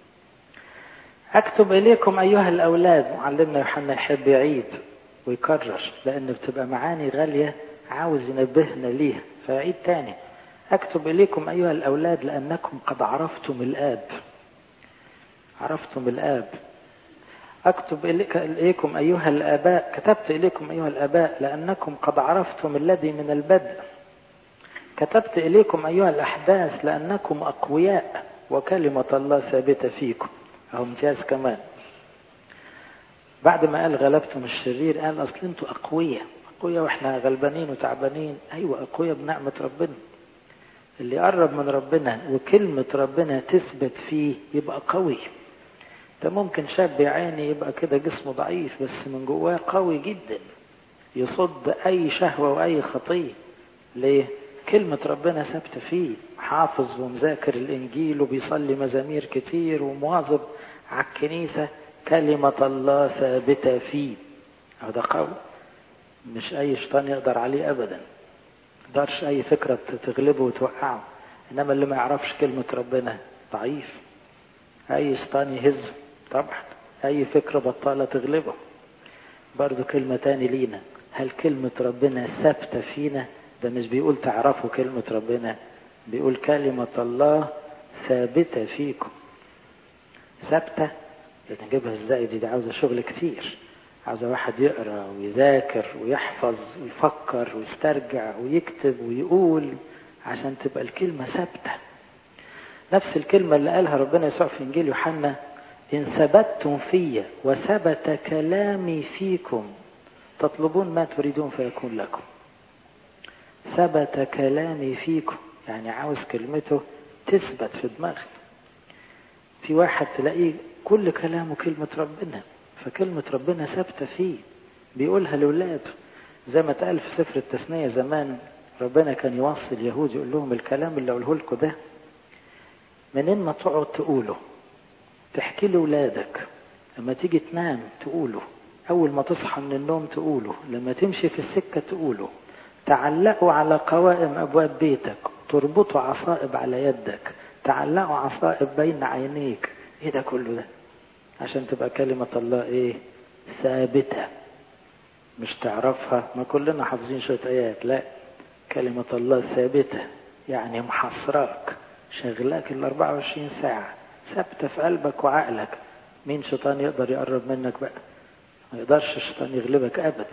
اكتب اليكم ايها الاولاد معلمنا يوحنا يحب يعيد ويكرر لان بتبقى معاني غالية عاوز ينبهنا ليها فيعيد تاني اكتب اليكم ايها الاولاد لانكم قد عرفتم الاب عرفتم الاب اكتب اليكم ايها الاباء كتبت اليكم ايها الاباء لانكم قد عرفتم الذي من البدء كتبت اليكم ايها الاحداث لانكم اقوياء وكلمة الله ثابتة فيكم اهو امتياز كمان بعد ما قال غلبتم الشرير قال اصل انتوا اقوياء اقوياء واحنا غلبانين وتعبانين ايوه اقوياء بنعمة ربنا اللي قرب من ربنا وكلمة ربنا تثبت فيه يبقى قوي ده ممكن شاب يا عيني يبقى كده جسمه ضعيف بس من جواه قوي جدا يصد أي شهوة وأي خطية ليه؟ كلمة ربنا ثابتة فيه حافظ ومذاكر الإنجيل وبيصلي مزامير كتير ومواظب على الكنيسة كلمة الله ثابتة فيه هذا قوي مش أي شيطان يقدر عليه أبدا مقدرش أي فكرة تغلبه وتوقعه إنما اللي ما يعرفش كلمة ربنا ضعيف أي شيطان يهزه طبعا أي فكرة بطالة تغلبه برضو كلمة تاني لينا هل كلمة ربنا ثابتة فينا ده مش بيقول تعرفوا كلمة ربنا بيقول كلمة الله ثابتة فيكم ثابتة نجيبها ازاي دي, دي عاوزة شغل كتير عاوزة واحد يقرأ ويذاكر ويحفظ ويفكر ويسترجع ويكتب ويقول عشان تبقى الكلمة ثابتة نفس الكلمة اللي قالها ربنا يسوع في إنجيل يوحنا إن ثبتتم في وثبت كلامي فيكم تطلبون ما تريدون فيكون لكم ثبت كلامي فيكم يعني عاوز كلمته تثبت في دماغك في واحد تلاقيه كل كلامه كلمة ربنا فكلمة ربنا ثابتة فيه بيقولها لولاده زي ما اتقال في سفر التثنية زمان ربنا كان يوصي اليهود يقول لهم الكلام اللي اقوله لكم ده منين ما تقعد تقوله تحكي لولادك لما تيجي تنام تقوله أول ما تصحى من النوم تقوله لما تمشي في السكة تقوله تعلقوا على قوائم أبواب بيتك تربطوا عصائب على يدك تعلقوا عصائب بين عينيك ايه ده كله ده عشان تبقى كلمة الله ايه ثابتة مش تعرفها ما كلنا حافظين شوية آيات لا كلمة الله ثابتة يعني محصراك شغلاك ال 24 ساعة ثابتة في قلبك وعقلك مين شيطان يقدر يقرب منك بقى ما يقدرش الشيطان يغلبك أبدا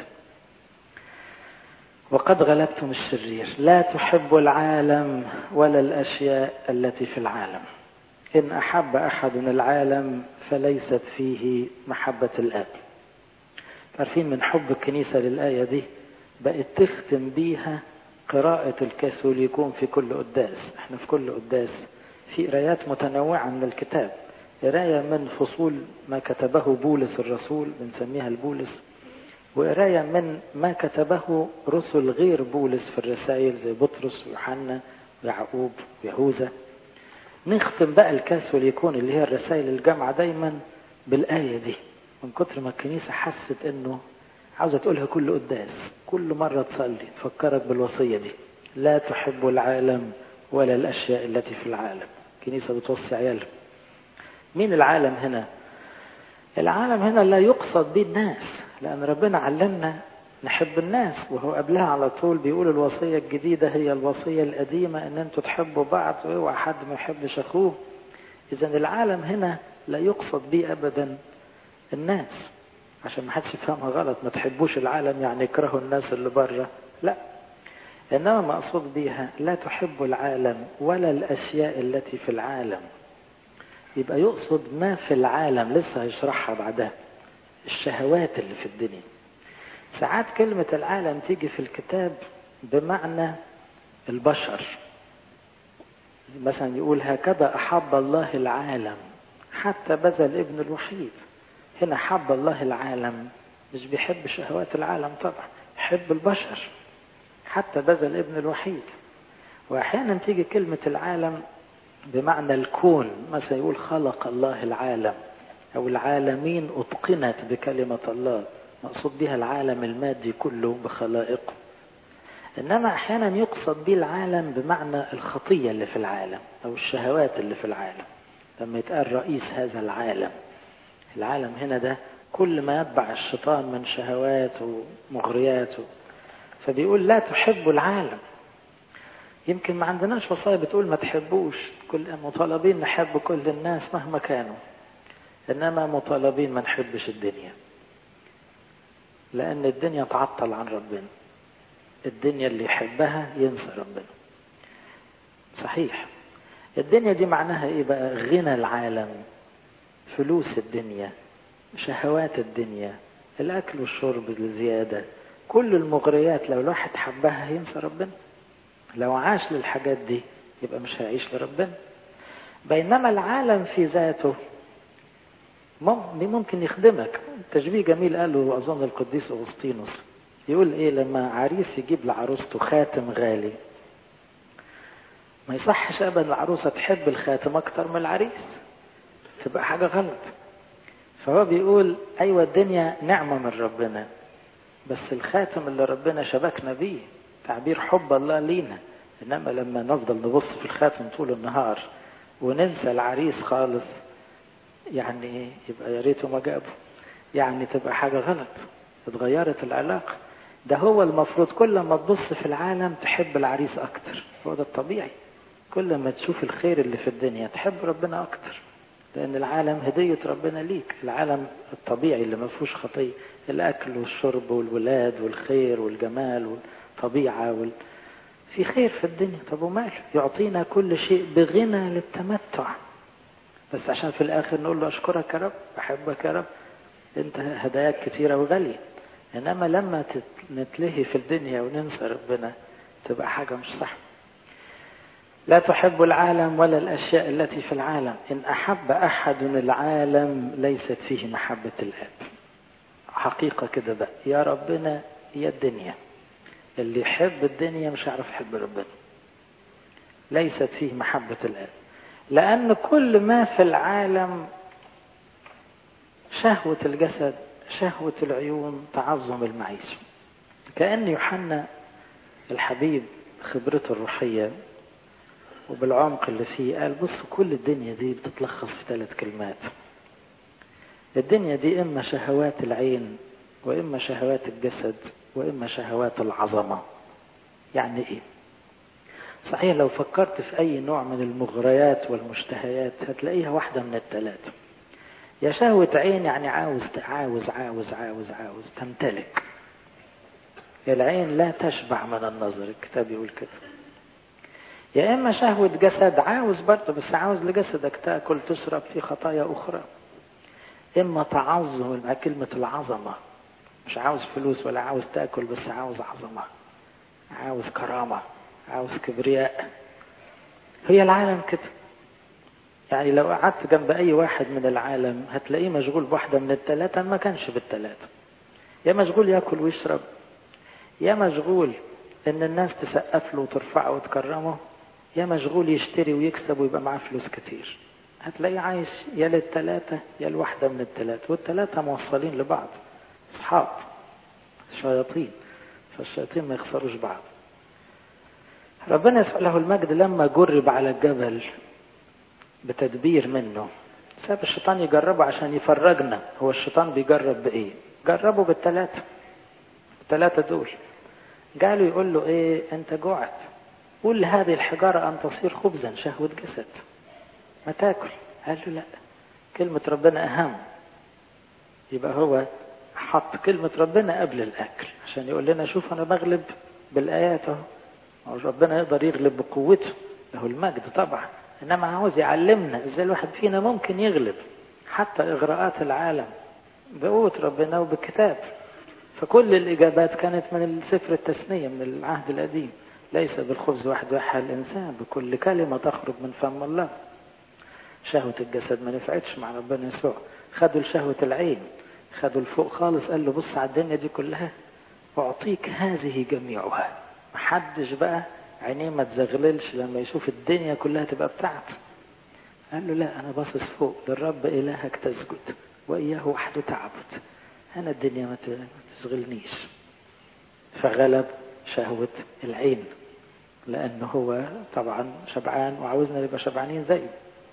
وقد غلبتم الشرير لا تحب العالم ولا الأشياء التي في العالم إن أحب أحد العالم فليست فيه محبة الآب عارفين من حب الكنيسة للآية دي بقت تختم بيها قراءة الكاثوليكون في كل قداس احنا في كل قداس في قرايات متنوعة من الكتاب قراية من فصول ما كتبه بولس الرسول بنسميها البولس وقراية من ما كتبه رسل غير بولس في الرسائل زي بطرس ويوحنا ويعقوب ويهوذا نختم بقى الكاثوليكون اللي هي الرسائل الجامعة دايما بالآية دي من كتر ما الكنيسة حست انه عاوزة تقولها كل قداس كل مرة تصلي تفكرك بالوصية دي لا تحب العالم ولا الأشياء التي في العالم الكنيسة بتوصي عيالها مين العالم هنا العالم هنا لا يقصد به الناس لأن ربنا علمنا نحب الناس وهو قبلها على طول بيقول الوصية الجديدة هي الوصية القديمة ان انتوا تحبوا بعض واوعى حد ما يحبش اخوه اذا العالم هنا لا يقصد به ابدا الناس عشان ما حدش يفهمها غلط ما تحبوش العالم يعني يكرهوا الناس اللي بره لا انما مقصود بيها لا تحب العالم ولا الاشياء التي في العالم يبقى يقصد ما في العالم لسه هيشرحها بعدها الشهوات اللي في الدنيا ساعات كلمة العالم تيجي في الكتاب بمعنى البشر مثلا يقول هكذا أحب الله العالم حتى بذل ابن الوحيد هنا حب الله العالم مش بيحب شهوات العالم طبعا يحب البشر حتى بذل ابن الوحيد وأحيانا تيجي كلمة العالم بمعنى الكون مثلا يقول خلق الله العالم أو العالمين أتقنت بكلمة الله مقصود بها العالم المادي كله بخلائقه إنما أحيانا يقصد به العالم بمعنى الخطية اللي في العالم أو الشهوات اللي في العالم لما يتقال رئيس هذا العالم العالم هنا ده كل ما يتبع الشيطان من شهوات ومغريات فبيقول لا تحب العالم يمكن ما عندناش وصايا بتقول ما تحبوش كل مطالبين نحب كل الناس مهما كانوا انما مطالبين ما نحبش الدنيا لان الدنيا تعطل عن ربنا الدنيا اللي يحبها ينسى ربنا صحيح الدنيا دي معناها ايه بقى غنى العالم فلوس الدنيا شهوات الدنيا الاكل والشرب الزياده كل المغريات لو الواحد حبها هينسى ربنا لو عاش للحاجات دي يبقى مش هيعيش لربنا بينما العالم في ذاته ممكن يخدمك تشبيه جميل قاله أظن القديس أغسطينوس يقول إيه لما عريس يجيب لعروسته خاتم غالي ما يصحش أبدا العروسة تحب الخاتم أكتر من العريس تبقى حاجة غلط فهو بيقول أيوة الدنيا نعمة من ربنا بس الخاتم اللي ربنا شبكنا بيه تعبير حب الله لينا إنما لما نفضل نبص في الخاتم طول النهار وننسى العريس خالص يعني يبقى يا ريته ما جابه يعني تبقى حاجة غلط اتغيرت العلاقة ده هو المفروض كل ما تبص في العالم تحب العريس أكتر هو ده الطبيعي كل ما تشوف الخير اللي في الدنيا تحب ربنا أكتر لأن العالم هدية ربنا ليك العالم الطبيعي اللي ما فيهوش خطية الأكل والشرب والولاد والخير والجمال والطبيعة وال... في خير في الدنيا طب وماله يعطينا كل شيء بغنى للتمتع بس عشان في الآخر نقول له أشكرك يا رب أحبك يا رب أنت هداياك كتيرة وغالية إنما لما نتلهي في الدنيا وننسى ربنا تبقى حاجة مش صح لا تحب العالم ولا الأشياء التي في العالم إن أحب أحد العالم ليست فيه محبة الآب حقيقة كده بقى يا ربنا يا الدنيا اللي يحب الدنيا مش هيعرف يحب ربنا ليست فيه محبة الآب لأن كل ما في العالم شهوة الجسد شهوة العيون تعظم المعيشة كأن يوحنا الحبيب خبرته الروحية وبالعمق اللي فيه قال بص كل الدنيا دي بتتلخص في ثلاث كلمات الدنيا دي إما شهوات العين وإما شهوات الجسد وإما شهوات العظمة يعني إيه صحيح لو فكرت في أي نوع من المغريات والمشتهيات هتلاقيها واحدة من الثلاثة يا شهوة عين يعني عاوز عاوز عاوز عاوز عاوز تمتلك العين لا تشبع من النظر الكتاب يقول كده يا إما شهوة جسد عاوز برضه بس عاوز لجسدك تأكل تشرب في خطايا أخرى إما تعظم مع كلمة العظمة مش عاوز فلوس ولا عاوز تأكل بس عاوز عظمة عاوز كرامة عاوز كبرياء هي العالم كده يعني لو قعدت جنب أي واحد من العالم هتلاقيه مشغول بواحدة من الثلاثة ما كانش بالثلاثة يا مشغول ياكل ويشرب يا مشغول إن الناس تسقف له وترفعه وتكرمه يا مشغول يشتري ويكسب ويبقى معاه فلوس كتير هتلاقيه عايش يا للثلاثة يا الواحدة من الثلاثة والثلاثة موصلين لبعض أصحاب شياطين فالشياطين ما يخسروش بعض ربنا يسأل له المجد لما جرب على الجبل بتدبير منه ساب الشيطان يجربه عشان يفرجنا هو الشيطان بيجرب بإيه جربه بالثلاثة الثلاثة دول قالوا يقول له إيه أنت جوعت قول لهذه الحجارة أن تصير خبزا شهوة جسد ما تاكل قال له لا كلمة ربنا أهم يبقى هو حط كلمة ربنا قبل الأكل عشان يقول لنا شوف أنا بغلب بالآيات أهو ربنا يقدر يغلب بقوته له المجد طبعا إنما عاوز يعلمنا إزاي الواحد فينا ممكن يغلب حتى إغراءات العالم بقوة ربنا وبالكتاب فكل الإجابات كانت من سفر التثنية من العهد القديم ليس بالخبز وحده يحيى الإنسان بكل كلمة تخرج من فم الله شهوة الجسد ما نفعتش مع ربنا يسوع خدوا لشهوة العين خدوا الفوق خالص قال له بص على الدنيا دي كلها أعطيك هذه جميعها محدش بقى عينيه ما تزغللش لما يشوف الدنيا كلها تبقى بتاعته قال له لا أنا باصص فوق للرب إلهك تسجد وإياه وحده تعبد أنا الدنيا ما تشغلنيش فغلب شهوة العين لأنه هو طبعا شبعان وعاوزنا نبقى شبعانين زيه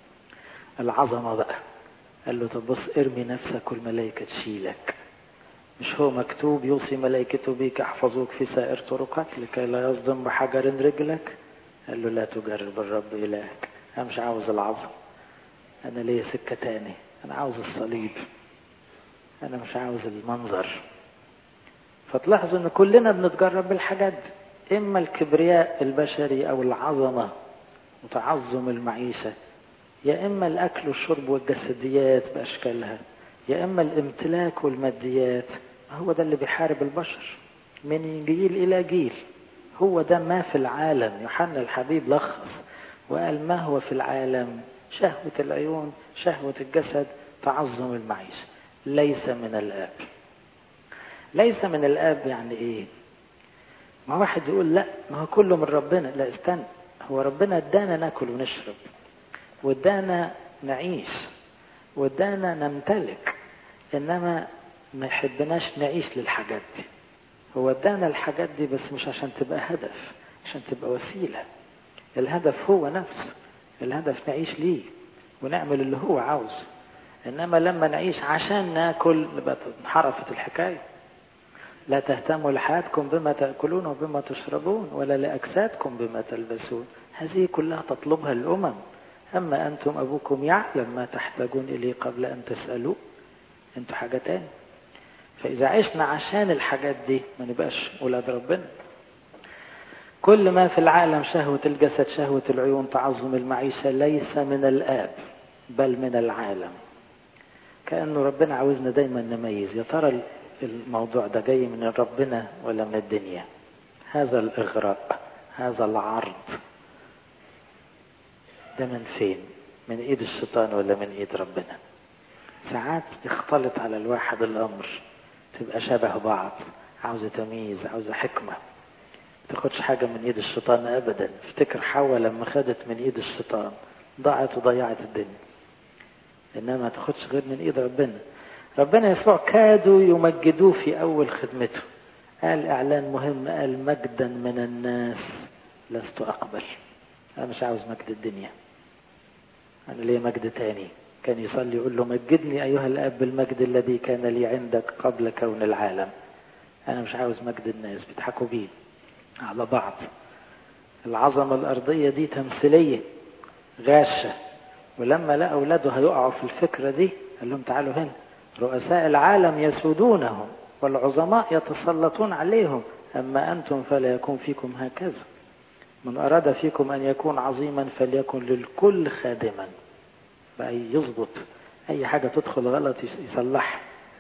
العظمة بقى قال له طب بص ارمي نفسك والملائكة تشيلك مش هو مكتوب يوصي ملائكته بيك يحفظوك في سائر طرقك لكي لا يصدم بحجر رجلك قال له لا تجرب الرب إلهك أنا مش عاوز العظم أنا ليا سكة تاني أنا عاوز الصليب أنا مش عاوز المنظر فتلاحظوا أن كلنا بنتجرب بالحاجات دي إما الكبرياء البشري أو العظمة وتعظم المعيشة يا إما الأكل والشرب والجسديات بأشكالها يا إما الامتلاك والماديات هو ده اللي بيحارب البشر من جيل إلى جيل هو ده ما في العالم يوحنا الحبيب لخص وقال ما هو في العالم شهوة العيون شهوة الجسد تعظم المعيشة ليس من الآب ليس من الآب يعني إيه ما واحد يقول لا ما هو كله من ربنا لا استنى هو ربنا ادانا ناكل ونشرب وادانا نعيش وادانا نمتلك انما ما يحبناش نعيش للحاجات دي هو ادانا الحاجات دي بس مش عشان تبقى هدف عشان تبقى وسيلة الهدف هو نفسه الهدف نعيش ليه ونعمل اللي هو عاوزه انما لما نعيش عشان ناكل نبقى انحرفت الحكايه لا تهتموا لحياتكم بما تأكلون وبما تشربون ولا لأجسادكم بما تلبسون هذه كلها تطلبها الأمم أما أنتم أبوكم يعلم ما تحتاجون إليه قبل أن تسألوه أنتوا حاجة تاني فإذا عشنا عشان الحاجات دي ما نبقاش أولاد ربنا كل ما في العالم شهوة الجسد شهوة العيون تعظم المعيشة ليس من الآب بل من العالم كأنه ربنا عاوزنا دايما نميز يا ترى الموضوع ده جاي من ربنا ولا من الدنيا هذا الإغراء هذا العرض ده من فين من ايد الشيطان ولا من ايد ربنا ساعات يختلط على الواحد الامر تبقى شبه بعض عاوزة تمييز عاوزة حكمة تاخدش حاجة من ايد الشيطان ابدا افتكر حواء لما خدت من ايد الشيطان ضاعت وضيعت الدنيا انما ما تاخدش غير من ايد ربنا ربنا يسوع كادوا يمجدوه في أول خدمته قال إعلان مهم قال مجدا من الناس لست أقبل أنا مش عاوز مجد الدنيا أنا ليه مجد تاني كان يصلي يقول له مجدني أيها الأب بالمجد الذي كان لي عندك قبل كون العالم أنا مش عاوز مجد الناس بيضحكوا بيه على بعض العظمة الأرضية دي تمثيلية غاشة ولما لقى أولاده هيقعوا في الفكرة دي قال لهم تعالوا هنا رؤساء العالم يسودونهم والعظماء يتسلطون عليهم أما أنتم فلا يكون فيكم هكذا من أراد فيكم أن يكون عظيما فليكن للكل خادما بقى يظبط أي حاجة تدخل غلط يصلحها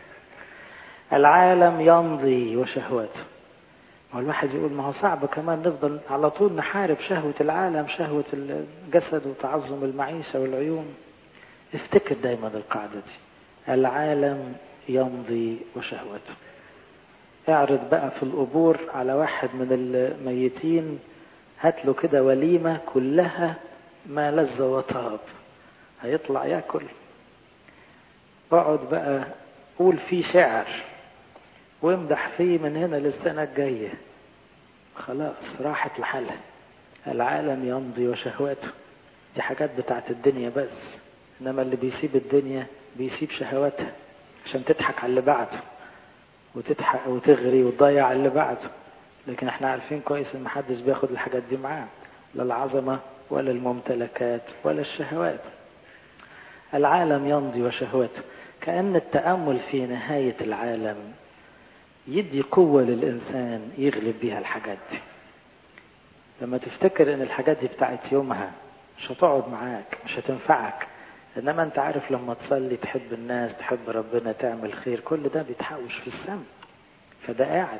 العالم يمضي وشهواته ما الواحد يقول ما هو صعب كمان نفضل على طول نحارب شهوة العالم شهوة الجسد وتعظم المعيشة والعيون افتكر دايما القاعدة دي العالم يمضي وشهوته اعرض بقى في القبور على واحد من الميتين هات له كده وليمة كلها ما لذ وطاب هيطلع ياكل اقعد بقى قول فيه شعر وامدح فيه من هنا للسنة الجاية خلاص راحت لحالها العالم يمضي وشهواته دي حاجات بتاعت الدنيا بس انما اللي بيسيب الدنيا بيسيب شهواتها عشان تضحك على اللي بعده وتضحك وتغري وتضيع اللي بعده لكن احنا عارفين كويس ان محدش بياخد الحاجات دي معاه لا العظمة ولا الممتلكات ولا الشهوات العالم يمضي وشهواته كأن التأمل في نهاية العالم يدي قوة للإنسان يغلب بيها الحاجات دي لما تفتكر ان الحاجات دي بتاعت يومها مش هتقعد معاك مش هتنفعك انما انت عارف لما تصلي تحب الناس تحب ربنا تعمل خير كل ده بيتحوش في السماء فده قاعد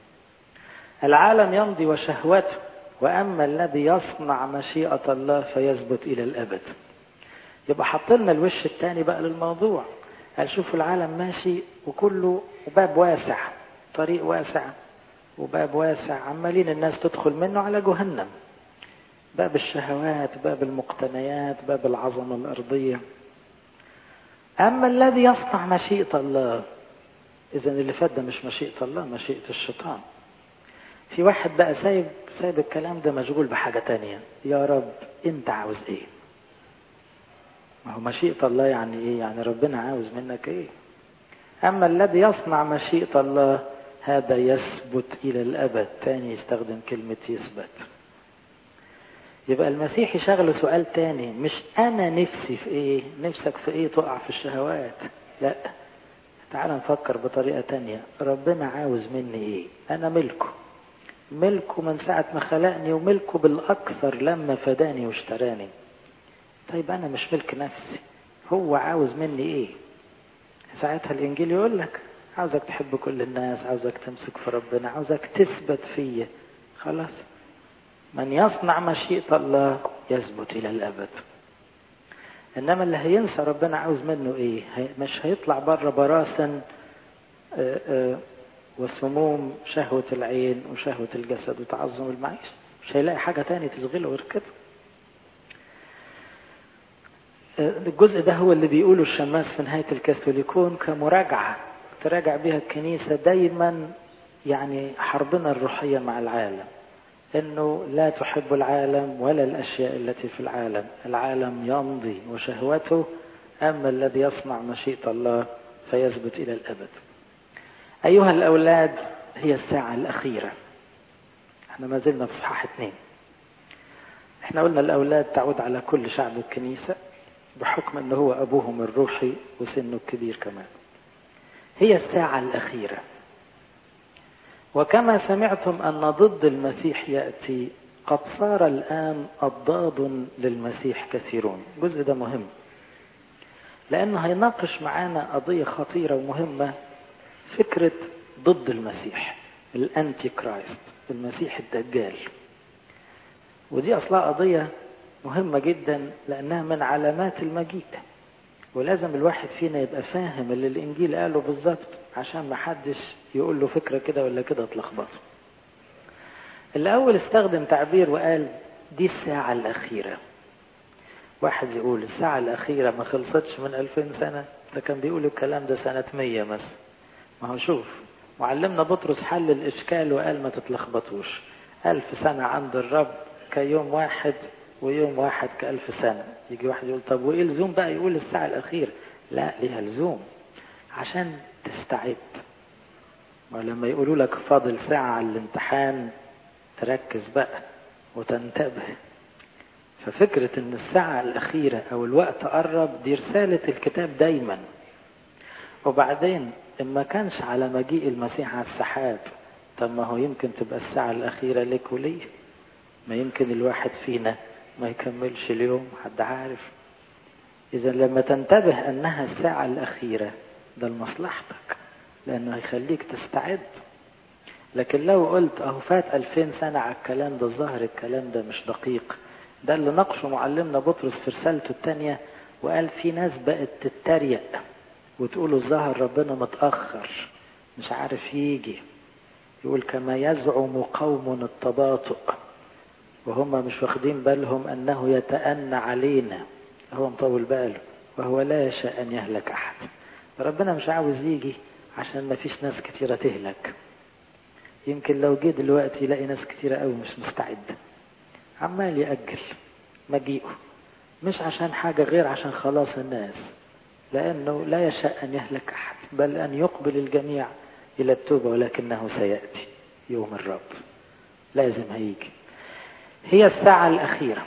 العالم يمضي وشهوته واما الذي يصنع مشيئة الله فيثبت الى الابد يبقى حط لنا الوش الثاني بقى للموضوع قال شوفوا العالم ماشي وكله باب واسع طريق واسع وباب واسع عمالين الناس تدخل منه على جهنم باب الشهوات باب المقتنيات باب العظمة الأرضية أما الذي يصنع مشيئة الله إذا اللي فات ده مش مشيئة الله مشيئة الشيطان في واحد بقى سايب سايب الكلام ده مشغول بحاجة تانية يا رب أنت عاوز إيه ما هو مشيئة الله يعني إيه يعني ربنا عاوز منك إيه أما الذي يصنع مشيئة الله هذا يثبت إلى الأبد تاني يستخدم كلمة يثبت يبقى المسيح يشغله سؤال تاني مش أنا نفسي في إيه نفسك في إيه تقع في الشهوات لا تعال نفكر بطريقة تانية ربنا عاوز مني إيه أنا ملكه ملكه من ساعة ما خلقني وملكه بالأكثر لما فداني واشتراني طيب أنا مش ملك نفسي هو عاوز مني إيه ساعتها الإنجيل يقول لك عاوزك تحب كل الناس عاوزك تمسك في ربنا عاوزك تثبت فيه خلاص من يصنع مشيئة الله يثبت إلى الأبد انما اللي هينسى ربنا عاوز منه ايه مش هيطلع بره براسا وسموم شهوة العين وشهوة الجسد وتعظم المعيشة مش هيلاقي حاجة تاني تشغله غير كده الجزء ده هو اللي بيقوله الشماس في نهاية الكاثوليكون كمراجعة تراجع بها الكنيسة دايما يعني حربنا الروحية مع العالم انه لا تحب العالم ولا الاشياء التي في العالم العالم يمضي وشهوته اما الذي يصنع مشيئة الله فيثبت الى الابد ايها الاولاد هي الساعة الاخيرة احنا ما زلنا في صحاح اثنين احنا قلنا الاولاد تعود على كل شعب الكنيسة بحكم انه هو ابوهم الروحي وسنه الكبير كمان هي الساعة الاخيرة وكما سمعتم أن ضد المسيح يأتي قد صار الآن أضداد للمسيح كثيرون الجزء ده مهم لأنه هيناقش معانا قضية خطيرة ومهمة فكرة ضد المسيح الأنتي كرايست المسيح الدجال ودي أصلا قضية مهمة جدا لأنها من علامات المجيء ولازم الواحد فينا يبقى فاهم اللي الإنجيل قاله بالظبط عشان ما حدش يقول له فكرة كده ولا كده تلخبطه الأول استخدم تعبير وقال دي الساعة الأخيرة واحد يقول الساعة الأخيرة ما خلصتش من ألفين سنة ده كان بيقول الكلام ده سنة مية مثلا ما هو شوف معلمنا بطرس حل الإشكال وقال ما تتلخبطوش ألف سنة عند الرب كيوم واحد ويوم واحد كألف سنة يجي واحد يقول طب وإيه لزوم بقى يقول الساعة الأخيرة لا ليها لزوم عشان تستعد ولما يقولوا لك فاضل ساعة على الامتحان تركز بقى وتنتبه ففكرة ان الساعة الأخيرة أو الوقت قرب دي رسالة الكتاب دايما وبعدين إما كانش على مجيء المسيح على السحاب طب ما هو يمكن تبقى الساعة الأخيرة لك ولي ما يمكن الواحد فينا ما يكملش اليوم حد عارف إذا لما تنتبه أنها الساعة الأخيرة ده لمصلحتك لأنه هيخليك تستعد لكن لو قلت أهو فات ألفين سنة على الكلام ده الظاهر الكلام ده مش دقيق ده اللي ناقشه معلمنا بطرس في رسالته الثانية وقال في ناس بقت تتريق وتقول الظاهر ربنا متأخر مش عارف يجي يقول كما يزعم قوم التباطؤ وهم مش واخدين بالهم أنه يتأنى علينا هو مطول باله وهو لا يشاء أن يهلك أحد ربنا مش عاوز يجي عشان ما فيش ناس كتيرة تهلك يمكن لو جه دلوقتي يلاقي ناس كتيرة قوي مش مستعدة عمال يأجل مجيئه مش عشان حاجة غير عشان خلاص الناس لأنه لا يشاء أن يهلك أحد بل أن يقبل الجميع إلى التوبة ولكنه سيأتي يوم الرب لازم هيجي هي الساعة الأخيرة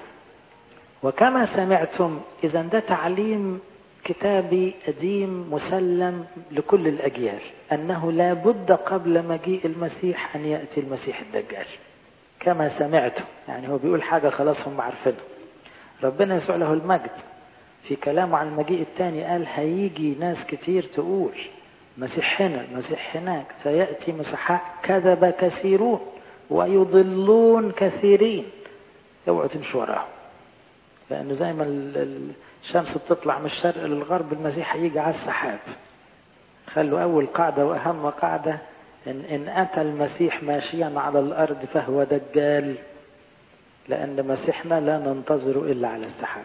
وكما سمعتم إذا ده تعليم كتابي قديم مسلم لكل الأجيال أنه لا بد قبل مجيء المسيح أن يأتي المسيح الدجال كما سمعتم يعني هو بيقول حاجة خلاص هم عارفينها ربنا يسوع له المجد في كلامه عن المجيء الثاني قال هيجي ناس كتير تقول مسيح هنا المسيح هناك سيأتي مسحاء كذب كثيرون ويضلون كثيرين اوعوا تمشوا وراهم لأنه زي ما الشمس بتطلع من الشرق للغرب المسيح هيجي على السحاب خلوا أول قاعدة وأهم قاعدة إن, إن أتى المسيح ماشيا على الأرض فهو دجال لأن مسيحنا لا ننتظر إلا على السحاب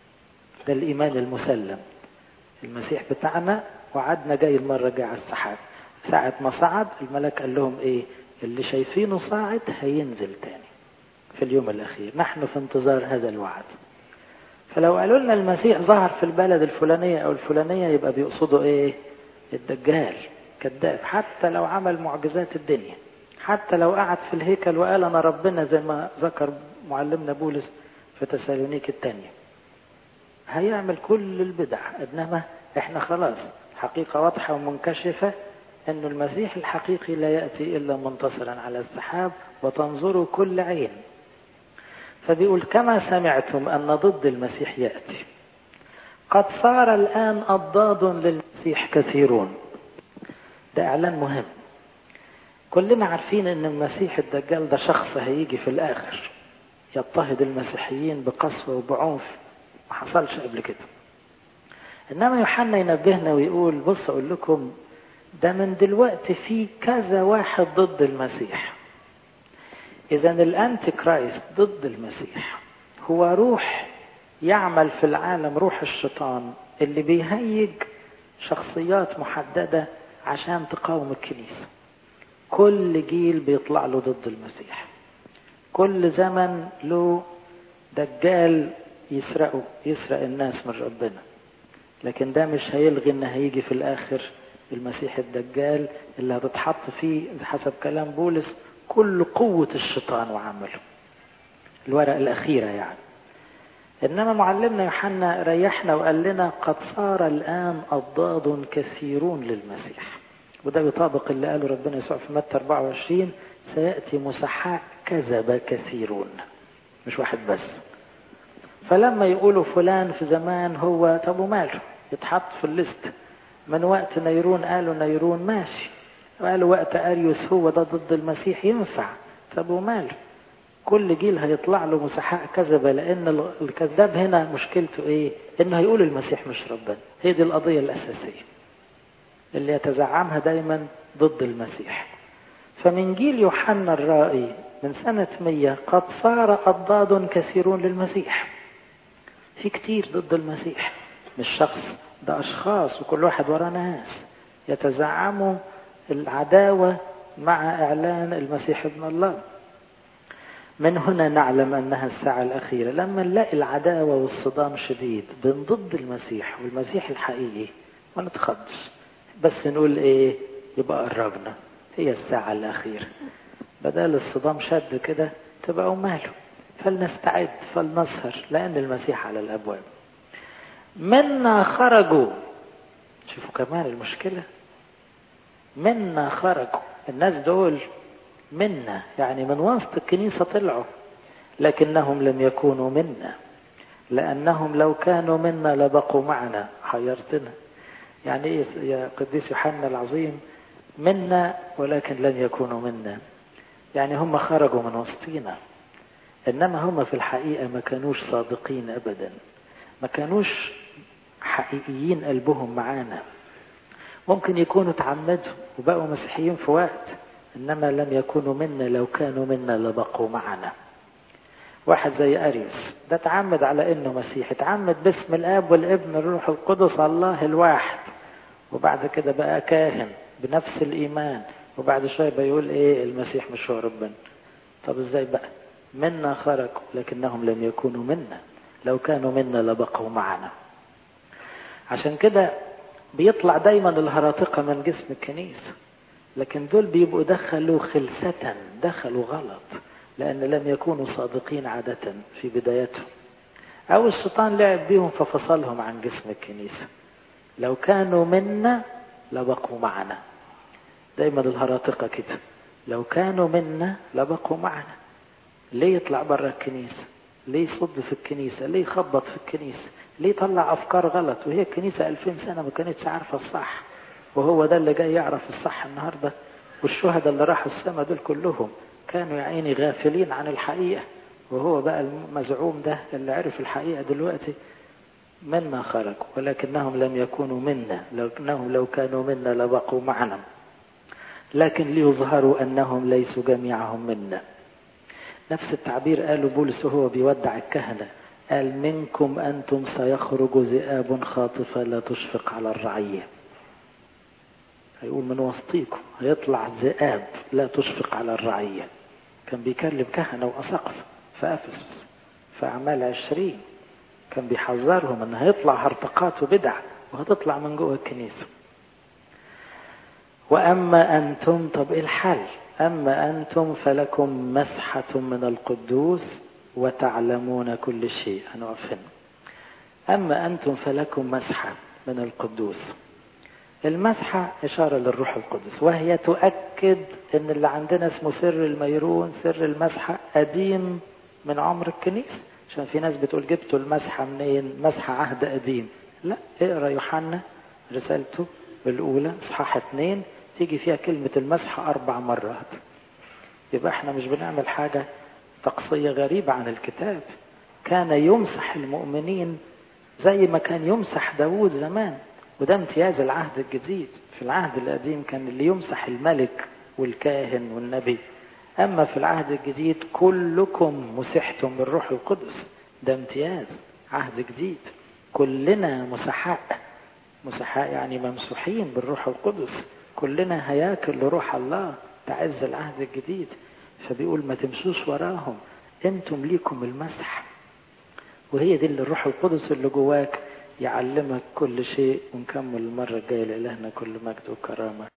ده الإيمان المسلم المسيح بتاعنا وعدنا جاي المرة جاي على السحاب ساعة ما صعد الملك قال لهم إيه اللي شايفينه صاعد هينزل تاني في اليوم الأخير نحن في انتظار هذا الوعد فلو قالوا لنا المسيح ظهر في البلد الفلانية أو الفلانية يبقى بيقصدوا إيه الدجال كذاب حتى لو عمل معجزات الدنيا حتى لو قعد في الهيكل وقال أنا ربنا زي ما ذكر معلمنا بولس في تسالونيك الثانية هيعمل كل البدع إنما إحنا خلاص حقيقة واضحة ومنكشفة أن المسيح الحقيقي لا يأتي إلا منتصرا على السحاب وتنظر كل عين فبيقول كما سمعتم أن ضد المسيح يأتي قد صار الآن أضداد للمسيح كثيرون ده إعلان مهم كلنا عارفين أن المسيح الدجال ده شخص هيجي في الآخر يضطهد المسيحيين بقسوة وبعنف ما حصلش قبل كده إنما يوحنا ينبهنا ويقول بص أقول لكم ده من دلوقتي في كذا واحد ضد المسيح إذا الأنتي كرايست ضد المسيح هو روح يعمل في العالم روح الشيطان اللي بيهيج شخصيات محددة عشان تقاوم الكنيسة كل جيل بيطلع له ضد المسيح كل زمن له دجال يسرقه يسرق الناس من ربنا لكن ده مش هيلغي ان هيجي في الاخر المسيح الدجال اللي هتتحط فيه حسب كلام بولس كل قوة الشيطان وعمله الورقة الأخيرة يعني إنما معلمنا يوحنا ريحنا وقال لنا قد صار الآن أضداد كثيرون للمسيح وده بيطابق اللي قاله ربنا يسوع في متى 24 سيأتي مسحاء كذب كثيرون مش واحد بس فلما يقولوا فلان في زمان هو طب وماله يتحط في الليست من وقت نيرون قالوا نيرون ماشي قالوا وقت أريوس هو ده ضد المسيح ينفع طب وماله كل جيل هيطلع له مسحاء كذبة لأن الكذاب هنا مشكلته إيه؟ إنه هيقول المسيح مش ربنا هي دي القضية الأساسية اللي يتزعمها دايما ضد المسيح فمن جيل يوحنا الرائي من سنة مية قد صار أضداد كثيرون للمسيح في كتير ضد المسيح مش شخص ده أشخاص وكل واحد ورا ناس يتزعموا العداوة مع إعلان المسيح ابن الله من هنا نعلم أنها الساعة الأخيرة لما نلاقي العداوة والصدام شديد بين ضد المسيح والمسيح الحقيقي ما نتخضش بس نقول إيه يبقى قربنا هي الساعة الأخيرة بدل الصدام شد كده تبقى ماله فلنستعد فلنسهر لأن المسيح على الأبواب منا خرجوا شوفوا كمان المشكلة منا خرجوا الناس دول منا يعني من وسط الكنيسة طلعوا لكنهم لم يكونوا منا لأنهم لو كانوا منا لبقوا معنا حيرتنا يعني إيه يا قديس يوحنا العظيم منا ولكن لم يكونوا منا يعني هم خرجوا من وسطينا إنما هم في الحقيقة ما كانوش صادقين أبدا ما كانوش حقيقيين قلبهم معانا ممكن يكونوا تعمدوا وبقوا مسيحيين في وقت إنما لم يكونوا منا لو كانوا منا لبقوا معنا واحد زي أريوس ده تعمد على إنه مسيحي تعمد باسم الآب والابن الروح القدس الله الواحد وبعد كده بقى كاهن بنفس الإيمان وبعد شوية بيقول إيه المسيح مش هو ربنا طب إزاي بقى منا خرجوا لكنهم لم يكونوا منا لو كانوا منا لبقوا معنا عشان كده بيطلع دايما الهراطقة من جسم الكنيسة لكن دول بيبقوا دخلوا خلسة دخلوا غلط لأن لم يكونوا صادقين عادة في بدايتهم أو الشيطان لعب بيهم ففصلهم عن جسم الكنيسة لو كانوا منا لبقوا معنا دايما الهراطقة كده لو كانوا منا لبقوا معنا ليه يطلع برا الكنيسة ليه يصد في الكنيسة ليه يخبط في الكنيسة ليه يطلع أفكار غلط وهي الكنيسة ألفين سنة ما كانتش عارفة الصح وهو ده اللي جاي يعرف الصح النهاردة والشهداء اللي راحوا السماء دول كلهم كانوا يا عيني غافلين عن الحقيقة وهو بقى المزعوم ده اللي عرف الحقيقة دلوقتي منا خرجوا ولكنهم لم يكونوا منا لكنهم لو كانوا منا لبقوا معنا لكن ليظهروا أنهم ليسوا جميعهم منا نفس التعبير قاله بولس وهو بيودع الكهنة قال منكم أنتم سيخرج ذئاب خاطفة لا تشفق على الرعية هيقول من وسطيكم هيطلع ذئاب لا تشفق على الرعية كان بيكلم كهنة وأساقفة في أفسس في أعمال عشرين كان بيحذرهم ان هيطلع هرطقات وبدع وهتطلع من جوه الكنيسة وأما أنتم طب إيه الحل أما أنتم فلكم مسحة من القدوس وتعلمون كل شيء هنقف هنا أما أنتم فلكم مسحة من القدوس المسحة إشارة للروح القدس وهي تؤكد أن اللي عندنا اسمه سر الميرون سر المسحة قديم من عمر الكنيسة عشان في ناس بتقول جبتوا المسحة منين مسحة عهد قديم لا اقرا يوحنا رسالته الأولى إصحاح اتنين تيجي فيها كلمة المسحة أربع مرات يبقى احنا مش بنعمل حاجة طقسية غريبة عن الكتاب كان يمسح المؤمنين زي ما كان يمسح داوود زمان وده امتياز العهد الجديد في العهد القديم كان اللي يمسح الملك والكاهن والنبي أما في العهد الجديد كلكم مسحتم بالروح القدس ده امتياز عهد جديد كلنا مسحاء مسحاء يعني ممسوحين بالروح القدس كلنا هياكل لروح الله تعز العهد الجديد فبيقول ما تمشوش وراهم انتم ليكم المسح وهي دي اللي الروح القدس اللي جواك يعلمك كل شيء ونكمل المرة الجاية لإلهنا كل مجد وكرامة